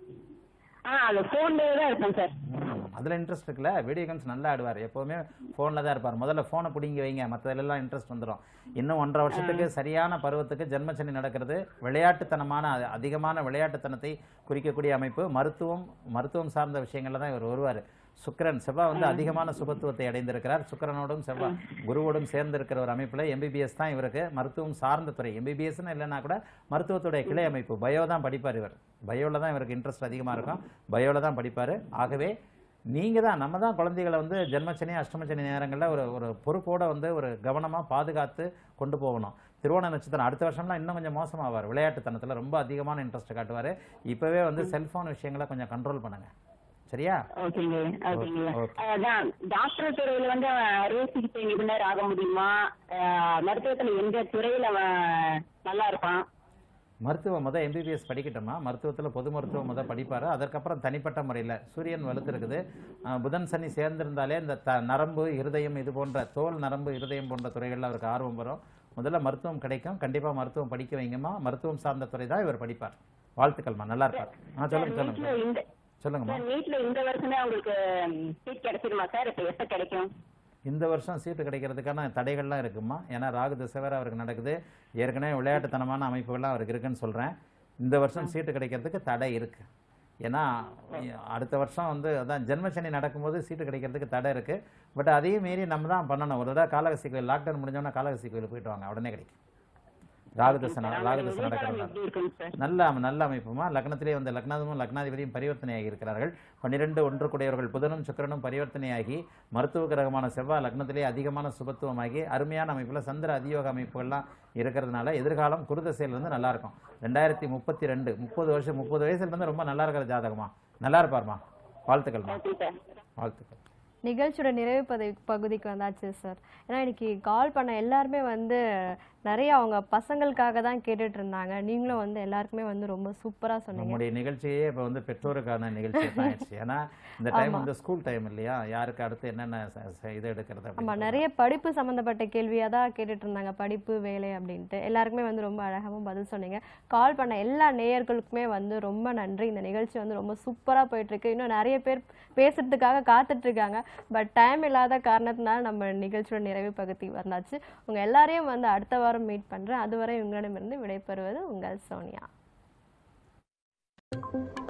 ஆ அது போன்லயே தான் இருப்பேன் சார் ம், அதுல இன்ட்ரெஸ்ட் இருக்குல்ல வீடியோ கேம்ஸ் நல்லா ஆடுவார் எப்பவுமே ஃபோனில் தான் இருப்பார் முதல்ல ஃபோனை பிடிங்கி வைங்க மற்றதுலாம் இன்ட்ரெஸ்ட் வந்துடும் இன்னும் ஒன்றரை வருஷத்துக்கு சரியான பருவத்துக்கு ஜென்மச்சனி நடக்கிறது விளையாட்டுத்தனமான அ- அதிகமான விளையாட்டுத்தனத்தை குறிக்கக்கூடிய அமைப்பு மருத்துவம் மருத்துவம் சார்ந்த விஷயங்கள்ல தான் இவர் வருவார் சுக்கிரன் செவ்வாய் வந்து அதிகமான சுபத்துவத்தை அடைந்திருக்கிறார் சுக்கிரனோடும் செவ்வாய் குருவோடும் சேர்ந்து இருக்கிற ஒரு அமைப்புல எம்பிபிஎஸ் தான் இவருக்கு மருத்துவம் சார்ந்த துறை எம்பிபிஎஸ்னு இல்லைன்னா கூட மருத்துவத்துடைய கிளை அமைப்பு பயோ தான் படிப்பார் இவர் பயோவில் தான் இவருக்கு இன்ட்ரெஸ்ட் அதிகமாக இருக்கும் பயோவில் தான் படிப்பார் ஆகவே நீங்கள் தான் நம்ம தான் குழந்தைகளை வந்து ஜென்மச்சனி அஷ்டமச்சனி நேரங்களில் ஒரு ஒரு பொறுப்போட வந்து ஒரு கவனமாக பாதுகாத்து கொண்டு போகணும் திருவோண நட்சத்திரம் அடுத்த வருஷம்லாம் இன்னும் கொஞ்சம் மோசமாவார் விளையாட்டுத்தனத்தில் ரொம்ப அதிகமான இன்ட்ரெஸ்ட் காட்டுவார் இப்போவே வந்து செல்ஃபோன் விஷயங்களை கொஞ்சம் கண்ட்ரோல் பண்ணுங்க சரியா ஓகேங்க ஓகேங்க ஓகே. அதான் டாக்டர் துறையில வந்து அவன் அறுவை சிகிச்சை நிபுணர் ஆக முடியுமா அஹ் மருத்துவத்துல எந்த துறையில அவன் நல்லா இருப்பான் மருத்துவம் முத எம்பிபிஎஸ் படிக்கட்டுமா மருத்துவத்தில் பொது மருத்துவம் முத படிப்பார் அதற்கப்புறம் தனிப்பட்ட முறையில் சூரியன் வலுத்திருக்குது அஹ் புதன் சனி சேர்ந்திருந்தாலே இந்த த நரம்பு இருதயம் இது போன்ற தோல் நரம்பு இருதயம் போன்ற துறைகளில் அவருக்கு ஆர்வம் வரும் முதல்ல மருத்துவம் கிடைக்கும் கண்டிப்பாக மருத்துவம் படிக்க வைங்கம்மா மருத்துவம் சார்ந்த துறை தான் இவர் படிப்பார் வாழ்த்துக்கள்மா நல்லா இருப்பார் ஆ சொல்லுங்க வீட்டுல சொல்லுங்க இந்த சொல்லுங்கம்மா சார் நீட்ல இந்த வருஷமே அவங்களுக்கு சீட் கிடைச்சிருமா சார் இப்ப எப்ப கிடைக்கும் இந்த வருஷம் சீட்டு கிடைக்கிறதுக்கான தடைகள்லாம் இருக்குமா ஏன்னா ராகு திசை வேற அவருக்கு நடக்குது ஏற்கனவே விளையாட்டுத்தனமான அமைப்புகள்லாம் அவருக்கு இருக்குன்னு சொல்கிறேன் இந்த வருஷம் சீட்டு கிடைக்கிறதுக்கு தடை இருக்கு ஏன்னா அடுத்த வருஷம் வந்து அதான் ஜென்மசனி நடக்கும்போது சீட்டு கிடைக்கிறதுக்கு தடை இருக்கு பட் அதையும் மீறி நம்ம தான் பண்ணணும் ஒரு தடவை காலகசி கோயில் லாக்டவுன் முடிஞ்சோன்னா காலகசி கோயில் போயிட்டு வாங்க உடனே கிடைக்கும் ராகுதசை நட- ராகுதசை நடக்கிறதுனால எப்படி இருக்குங்க சார் நல்ல அம- நல்ல அமைப்புமா லக்னத்திலே வந்து லக்னாதமும் லக்னாதிபதியும் பரிவர்த்தனையாகி இருக்கிறார்கள் பன்னிரெண்டு ஒன்று கூடியவர்கள் புதனும் சுக்கிரனும் பரிவர்த்தனையாகி மருத்துவ கிரகமான செவ்வாய் லக்னத்திலே அதிகமான சுபத்துவமாகி அருமையான அமைப்புல சந்திர அதியோக அமைப்புகள்லாம் இருக்கிறதுனால எதிர்காலம் குருதசையில் வந்து நல்லா இருக்கும் ரெண்டாயிரத்தி முப்பத்தி ரெண்டு முப்பது வருஷம் முப்பது வயசுல இருந்து ரொம்ப நல்லா இருக்கிற ஜாதகமா நல்லா இருப்பார்மா வாழ்த்துக்கள்மா ஓகே சார் வாழ்த்துக்கள் நிகழ்ச்சியோட நிறைவு பகுதி பகுதிக்கு வந்தாச்சு சார் ஏன்னா இன்னைக்கு கால் பண்ண எல்லாருமே வந்து நிறைய அவங்க பசங்களுக்காக தான் கேட்டுட்டு இருந்தாங்க நீங்களும் வந்து எல்லாருக்குமே வந்து ரொம்ப சூப்பரா சொன்னீங்க நம்முடைய நிகழ்ச்சியே இப்போ வந்து பெற்றோருக்கான நிகழ்ச்சி தான் ஆயிடுச்சு ஏன்னா இந்த டைம் ஆமா. வந்து ஸ்கூல் டைம் இல்லையா யாருக்கு அடுத்து என்னென்ன ச- ச- இது எடுக்கிறது ஆமா அப்படின்னு நிறைய படிப்பு சம்பந்தப்பட்ட கேள்வியா தான் கேட்டுட்டு இருந்தாங்க படிப்பு வேலை அப்படின்ட்டு எல்லாருக்குமே வந்து ரொம்ப அழகாவும் பதில் சொன்னீங்க கால் பண்ண எல்லா நேயர்களுக்குமே வந்து ரொம்ப நன்றி இந்த நிகழ்ச்சி வந்து ரொம்ப சூப்பரா போயிட்டு இருக்கு இன்னும் நிறைய பேர் பேசுறதுக்காக காத்துட்டு இருக்காங்க பட் டைம் இல்லாத காரணத்தினால நம்ம நிகழ்ச்சியோட நிறைவு பகுதி வந்தாச்சு உங்க எல்லாரையும் வந்து அடுத்த வாரம் மீட் பண்றேன் அதுவரை உங்களிடமிருந்து விடைபெறுவது உங்கள் சோனியா